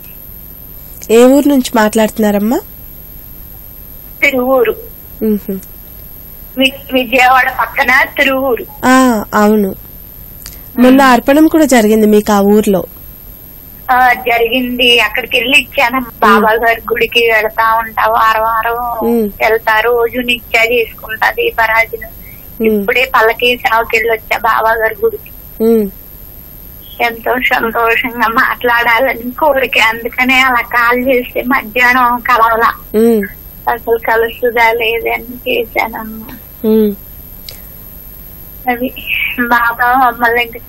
ఏ ఊరు నుంచి మాట్లాడుతున్నారమ్మా తిరువూరు ఉహు. వి- విజయవాడ పక్కన తిరువూరు ఆ, అవును మొన్న అర్పణం కూడా జరిగింది మీకు ఆ ఊర్లో ఆ, జరిగింది అక్కడికి వెళ్ళి ఇచ్చాను బాబా గారి గుడికి వెళ్తా ఉంటా వారం వారం మ్. వెళ్తా రోజు నిత్య చేసుకుంటా దీపరాజును మ్. ఇప్పుడే పల్లకి సేవకి వెళ్ళి వచ్చా బాబా గారి గుడికి ఉమ్, ఎంతో సంతోషంగా మాట్లాడాలని కోరిక అందుకనే అలా కాల్ చేస్తే మధ్యాహ్నం కలవలా ఉమ్, అసలు కలుస్తుందా లేదని చేశానమ్మా ఉమ్. అది బాబా మమ్మల్ని ఇంక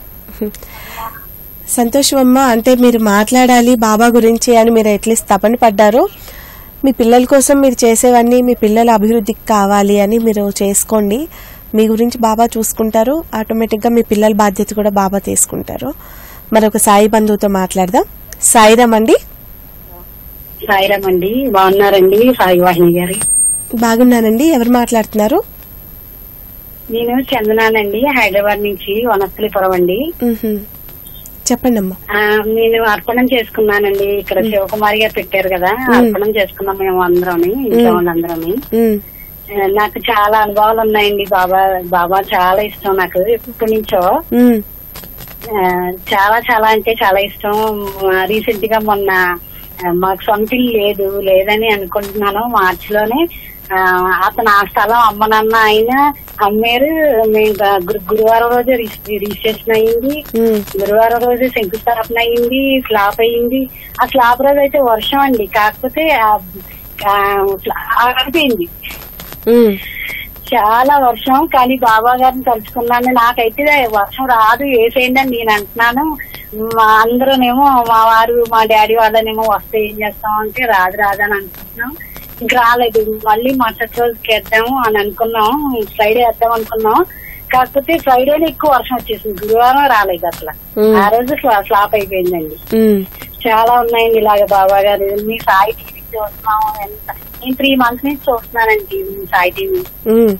సంతోషం అమ్మా అంటే మీరు మాట్లాడాలి బాబా గురించి అని మీరు ఎట్లీస్ట్ తపన పడ్డారు మీ పిల్లల కోసం మీరు చేసేవన్నీ మీ పిల్లల అభివృద్ధికి కావాలి అని మీరు చేసుకోండి మీ గురించి బాబా చూసుకుంటారు ఆటోమేటిక్గా మీ పిల్లల బాధ్యత కూడా బాబా తీసుకుంటారు మరొక సాయి బంధువుతో మాట్లాడదాం సాయిరామ్ అండి సాయిరామ్ అండి బాగున్నారండి సాయి వాహిని గారు బాగున్నానండి ఎవరు మాట్లాడుతున్నారు నేను చందనానండి హైదరాబాద్ నుంచి వనస్థలిపురం అండి మ్హూ. చెప్పండి అమ్మా ఆ, నేను అర్పణం చేసుకున్నానండి ఇక్కడ శివకుమారి గారు పెట్టారు కదా అర్పణం చేసుకున్నాం మేము అందరం ఇంట్లో వాళ్ళందరం మ్, నాకు చాలా అనుభవాలు ఉన్నాయండి బాబా బాబా చాలా ఇష్టం నాకు ఎప్పటి నుంచో మ్, ఆ, చాలా చాలా అంటే చాలా ఇష్టం రీసెంట్ గా మొన్న ఆ, మాకు సొంత ఇల్లు లేదు లేదని అనుకుంటున్నాను మార్చి లోనే ఆ, అతను ఆ స్థలం అమ్మనన్న ఆయన అమ్మారు మేము గా- గురు- గురువారం రోజు రిజి- రిజిస్ట్రేషన్ అయింది మ్, గురువారం రోజు శంకుస్థాపన అయింది స్లాబ్ అయింది ఆ స్లాబ్ రోజు అయితే వర్షం అండి కాకపోతే ఆ- ఆ ఆగిపోయింది మ్, చాలా వర్షం కానీ బాబా గారిని తలుచుకున్నాను నాకైతే వర్షం రాదు వేసేయండి అని నేను అంటున్నాను మా అందరూనేమో మా వారు మా డాడీ వాళ్ళనేమో వస్తే ఏం చేస్తాం అంటే రాదు రాదు అని అనుకుంటున్నాం ఇంక రాలేదు మళ్ళీ మరుసటి రోజుకి వేద్దాము అని అనుకున్నాం ఫ్రైడే వేద్దాం అనుకున్నాం కాకపోతే ఫ్రైడేనే ఎక్కువ వర్షం వచ్చేసింది గురువారం రాలేదు అసలు Hmm. ఆ రోజు స్లా- స్లాప్ అయిపోయిందండి మ్, చాలా ఉన్నాయండి ఇలాగ బాబా గారు మీ సాయి టీవీ చూస్తున్నాం ఎంత నేను త్రీ మంత్స్ నుంచి చూస్తున్నానండి మీ సాయి టీవీ మ్.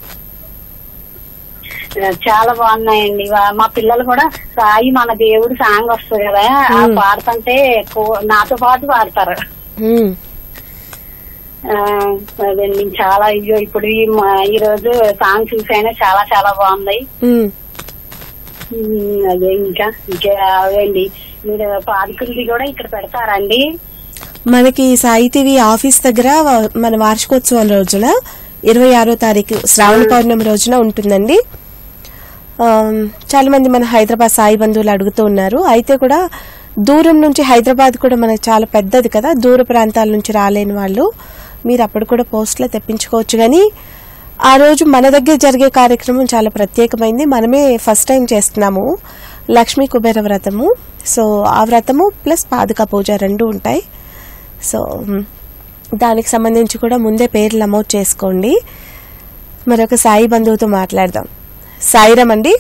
చాలా బాగున్నాయండి వా- మా పిల్లలు కూడా సాయి మన దేవుడు సాంగ్ వస్తుంది కదా ఆ మ్మ్. పాడుతుంటే కో- నాతో పాటు పాడతారు మ్, ఆ, అదండి చాలా అయ్యో ఇప్పుడు ఈ మా- ఈ రోజు సాంగ్ చూసాను చాలా చాలా బాగుంది మ్. ఉమ్, అదే ఇంకా ఇంకా అవేండి మీరు పాదుకులది కూడా ఇక్కడ పెడతారండి మనకి సాయి టీవీ ఆఫీస్ దగ్గర వ- మన వార్షికోత్సవం రోజున ఇరవై ఆరో తారీఖు శ్రావణ పౌర్ణమి రోజున ఉంటుందండి ఆమ్, చాలా మంది మన హైదరాబాద్ సాయి బంధువులు అడుగుతూ ఉన్నారు అయితే కూడా దూరం నుంచి హైదరాబాద్ కూడా మనకు చాలా పెద్దది కదా దూర ప్రాంతాల నుంచి రాలేని వాళ్ళు మీరు అప్పుడు కూడా పోస్టులో తెప్పించుకోవచ్చు కానీ ఆ రోజు మన దగ్గర జరిగే కార్యక్రమం చాలా ప్రత్యేకమైంది మనమే ఫస్ట్ టైం చేస్తున్నాము లక్ష్మీ కుబేర వ్రతము సో ఆ వ్రతము ప్లస్ పాదుక పూజ రెండు ఉంటాయి సో మ్, దానికి సంబంధించి కూడా ముందే పేర్లు నమోదు చేసుకోండి మరొక సాయి బంధువుతో మాట్లాడదాం సాయిరామ్ అండి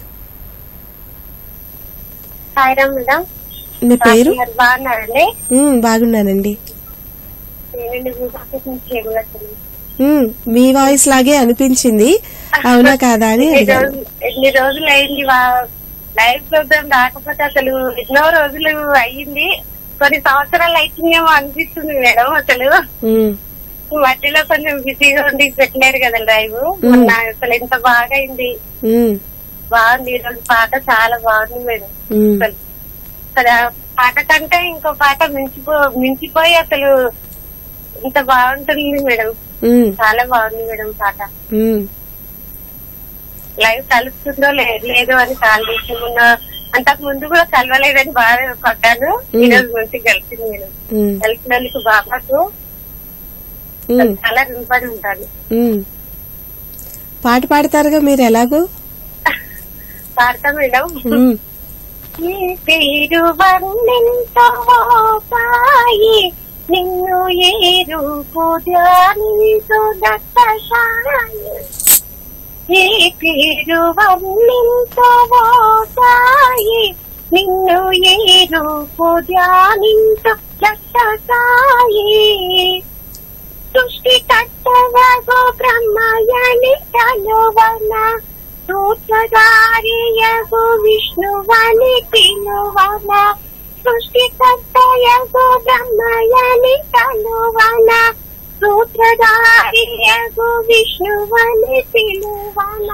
సాయిరామ్ మేడం మీ పేరు గారు బాగున్నారండి మ్, బాగున్నానండి నేనండి మీ ఆఫీస్ నుంచి చేయగలుగుతాను మ్, మీ వాయిస్ లాగే అనిపించింది అవునా కాదా అని ఎన్ని అడిగాను రోజులు ఎన్ని రోజులు అయింది లైవ్ ప్రోగ్రామ్ రాకపోతే అసలు ఎన్నో రోజులు అయ్యింది కొన్ని సంవత్సరాలు అయితుందేమో అనిపిస్తుంది మేడం అసలు మ్, మధ్యలో కొంచెం బిజీగా ఉండి పెట్టలేరు కదా లైవ్ మొన్న అసలు ఎంత బాగా అయింది మ్, బాగుంది ఈ రోజు పాట చాలా బాగుంది మేడం మ్, అసలు అసలు ఆ పాట కంటే ఇంకో పాట మించిపో మించిపోయి అసలు ఇంత బాగుంటుంది మేడం మ్, చాలా బాగుంది మేడం పాట మ్, లైవ్ కలుస్తుందో లేదు లేదో అని కాల్ చేసి మొన్న అంతకు ముందు కూడా కలవలేదని బాగా పడ్డాను ఈ రోజు మంచి కలిసింది మేడం మ్, కలిసినందుకు బాబాకు మ్, చాలా రుణపడి ఉంటాను మ్. పాట పాడతారుగా మీరు ఎలాగో పాడతా మేడం మ్, నీ పేరు వర్ణింతో సాయి నిన్ను ఏ రూపు ధ్యానించు దత్త సాయి నీ పేరు వర్ణింతో సాయి నిన్ను ఏ రూపు ధ్యానించు దత్త సాయి సృష్టి కట్టవగో బ్రహ్మయని తనువన సూత్రధారియగు విష్ణువని పిలువన సృష్టికర్తయగు బ్రహ్మయని తనువన సూత్రధారియగు విష్ణువని పిలువన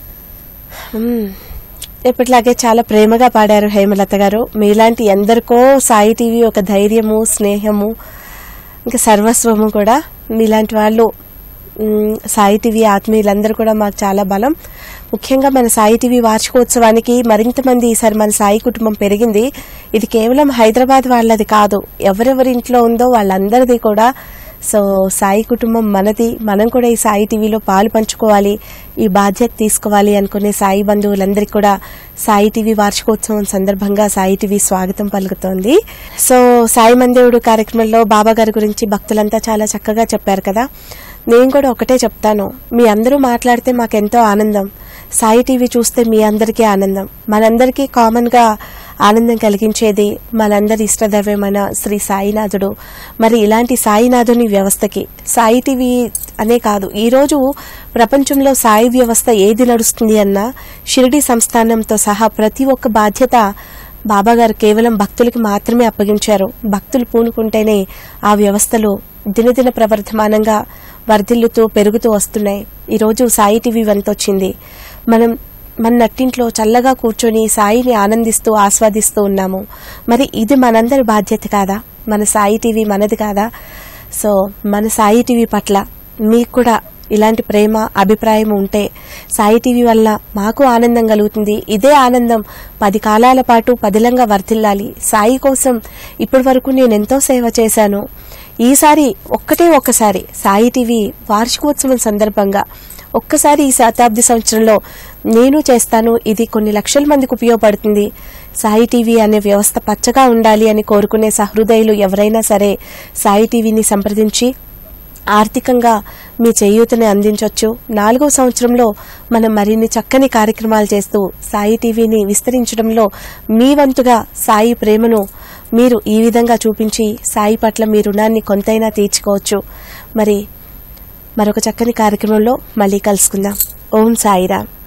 మ్మ్. ఎప్పటిలాగే చాలా ప్రేమగా పాడారు హేమలత గారు మీలాంటి ఎందరికో సాయి టీవీ ఒక ధైర్యము స్నేహము ఇంకా సర్వస్వము కూడా మీలాంటి వాళ్ళు మ్మ్, సాయి టీవీ ఆత్మీయులందరూ కూడా మాకు చాలా బలం ముఖ్యంగా మన సాయి టీవీ వార్షికోత్సవానికి మరింత మంది ఈసారి మన సాయి కుటుంబం పెరిగింది ఇది కేవలం హైదరాబాద్ వాళ్ళది కాదు ఎవరెవరి ఇంట్లో ఉందో వాళ్ళందరిది కూడా సో సాయి కుటుంబం మనది మనం కూడా ఈ సాయి టీవీలో పాలు పంచుకోవాలి ఈ బాధ్యత తీసుకోవాలి అనుకునే సాయి బంధువులందరికీ కూడా సాయి టీవీ వార్షికోత్సవం సందర్భంగా సాయి టీవీ స్వాగతం పలుకుతోంది సో సాయి మందేవుడు కార్యక్రమంలో బాబా గారి గురించి భక్తులంతా చాలా చక్కగా చెప్పారు కదా నేను కూడా ఒకటే చెప్తాను మీ అందరూ మాట్లాడితే మాకెంతో ఆనందం సాయి టీవీ చూస్తే మీ అందరికీ ఆనందం మనందరికీ కామన్గా ఆనందం కలిగించేది మనందరి ఇష్టదైవమైన శ్రీ సాయినాథుడు మరి ఇలాంటి సాయినాథుని వ్యవస్థకి సాయి టీవీ అనే కాదు ఈరోజు ప్రపంచంలో సాయి వ్యవస్థ ఏది నడుస్తుంది అన్నా షిరిడి సంస్థానంతో సహా ప్రతి ఒక్క బాధ్యత బాబాగారు కేవలం భక్తులకి మాత్రమే అప్పగించారు భక్తులు పూనుకుంటేనే ఆ వ్యవస్థలు దినదిన ప్రవర్ధమానంగా వర్ధిల్లుతూ పెరుగుతూ వస్తున్నాయి ఈరోజు సాయి టీవీ వంతొచ్చింది మనం మన నట్టింట్లో చల్లగా కూర్చొని సాయిని ఆనందిస్తూ ఆస్వాదిస్తూ ఉన్నాము మరి ఇది మనందరి బాధ్యత కాదా మన సాయి టీవీ మనది కాదా సో మన సాయి టీవీ పట్ల మీకు కూడా ఇలాంటి ప్రేమ అభిప్రాయం ఉంటే సాయి టీవీ వల్ల మాకు ఆనందం కలుగుతుంది ఇదే ఆనందం పది కాలాల పాటు పదిలంగా వర్ధిల్లాలి సాయి కోసం ఇప్పటి వరకు నేను ఎంతో సేవ చేశాను ఈసారి ఒక్కటే ఒక్కసారి సాయి టీవీ వార్షికోత్సవం సందర్భంగా ఒక్కసారి ఈ శతాబ్ది సంవత్సరంలో నేను చేస్తాను ఇది కొన్ని లక్షల మందికి ఉపయోగపడుతుంది సాయి టీవీ అనే వ్యవస్థ పచ్చగా ఉండాలి అని కోరుకునే సహృదయులు ఎవరైనా సరే సాయి టీవీని సంప్రదించి ఆర్థికంగా మీ చేయూతని అందించవచ్చు నాలుగో సంవత్సరంలో మనం మరిన్ని చక్కని కార్యక్రమాలు చేస్తూ సాయి టీవీని విస్తరించడంలో మీ వంతుగా సాయి ప్రేమను మీరు ఈ విధంగా చూపించి సాయి పట్ల మీ రుణాన్ని కొంతైనా తీర్చుకోవచ్చు మరి మరొక చక్కని కార్యక్రమంలో మళ్ళీ కలుసుకుందాం ఓం సాయిరామ్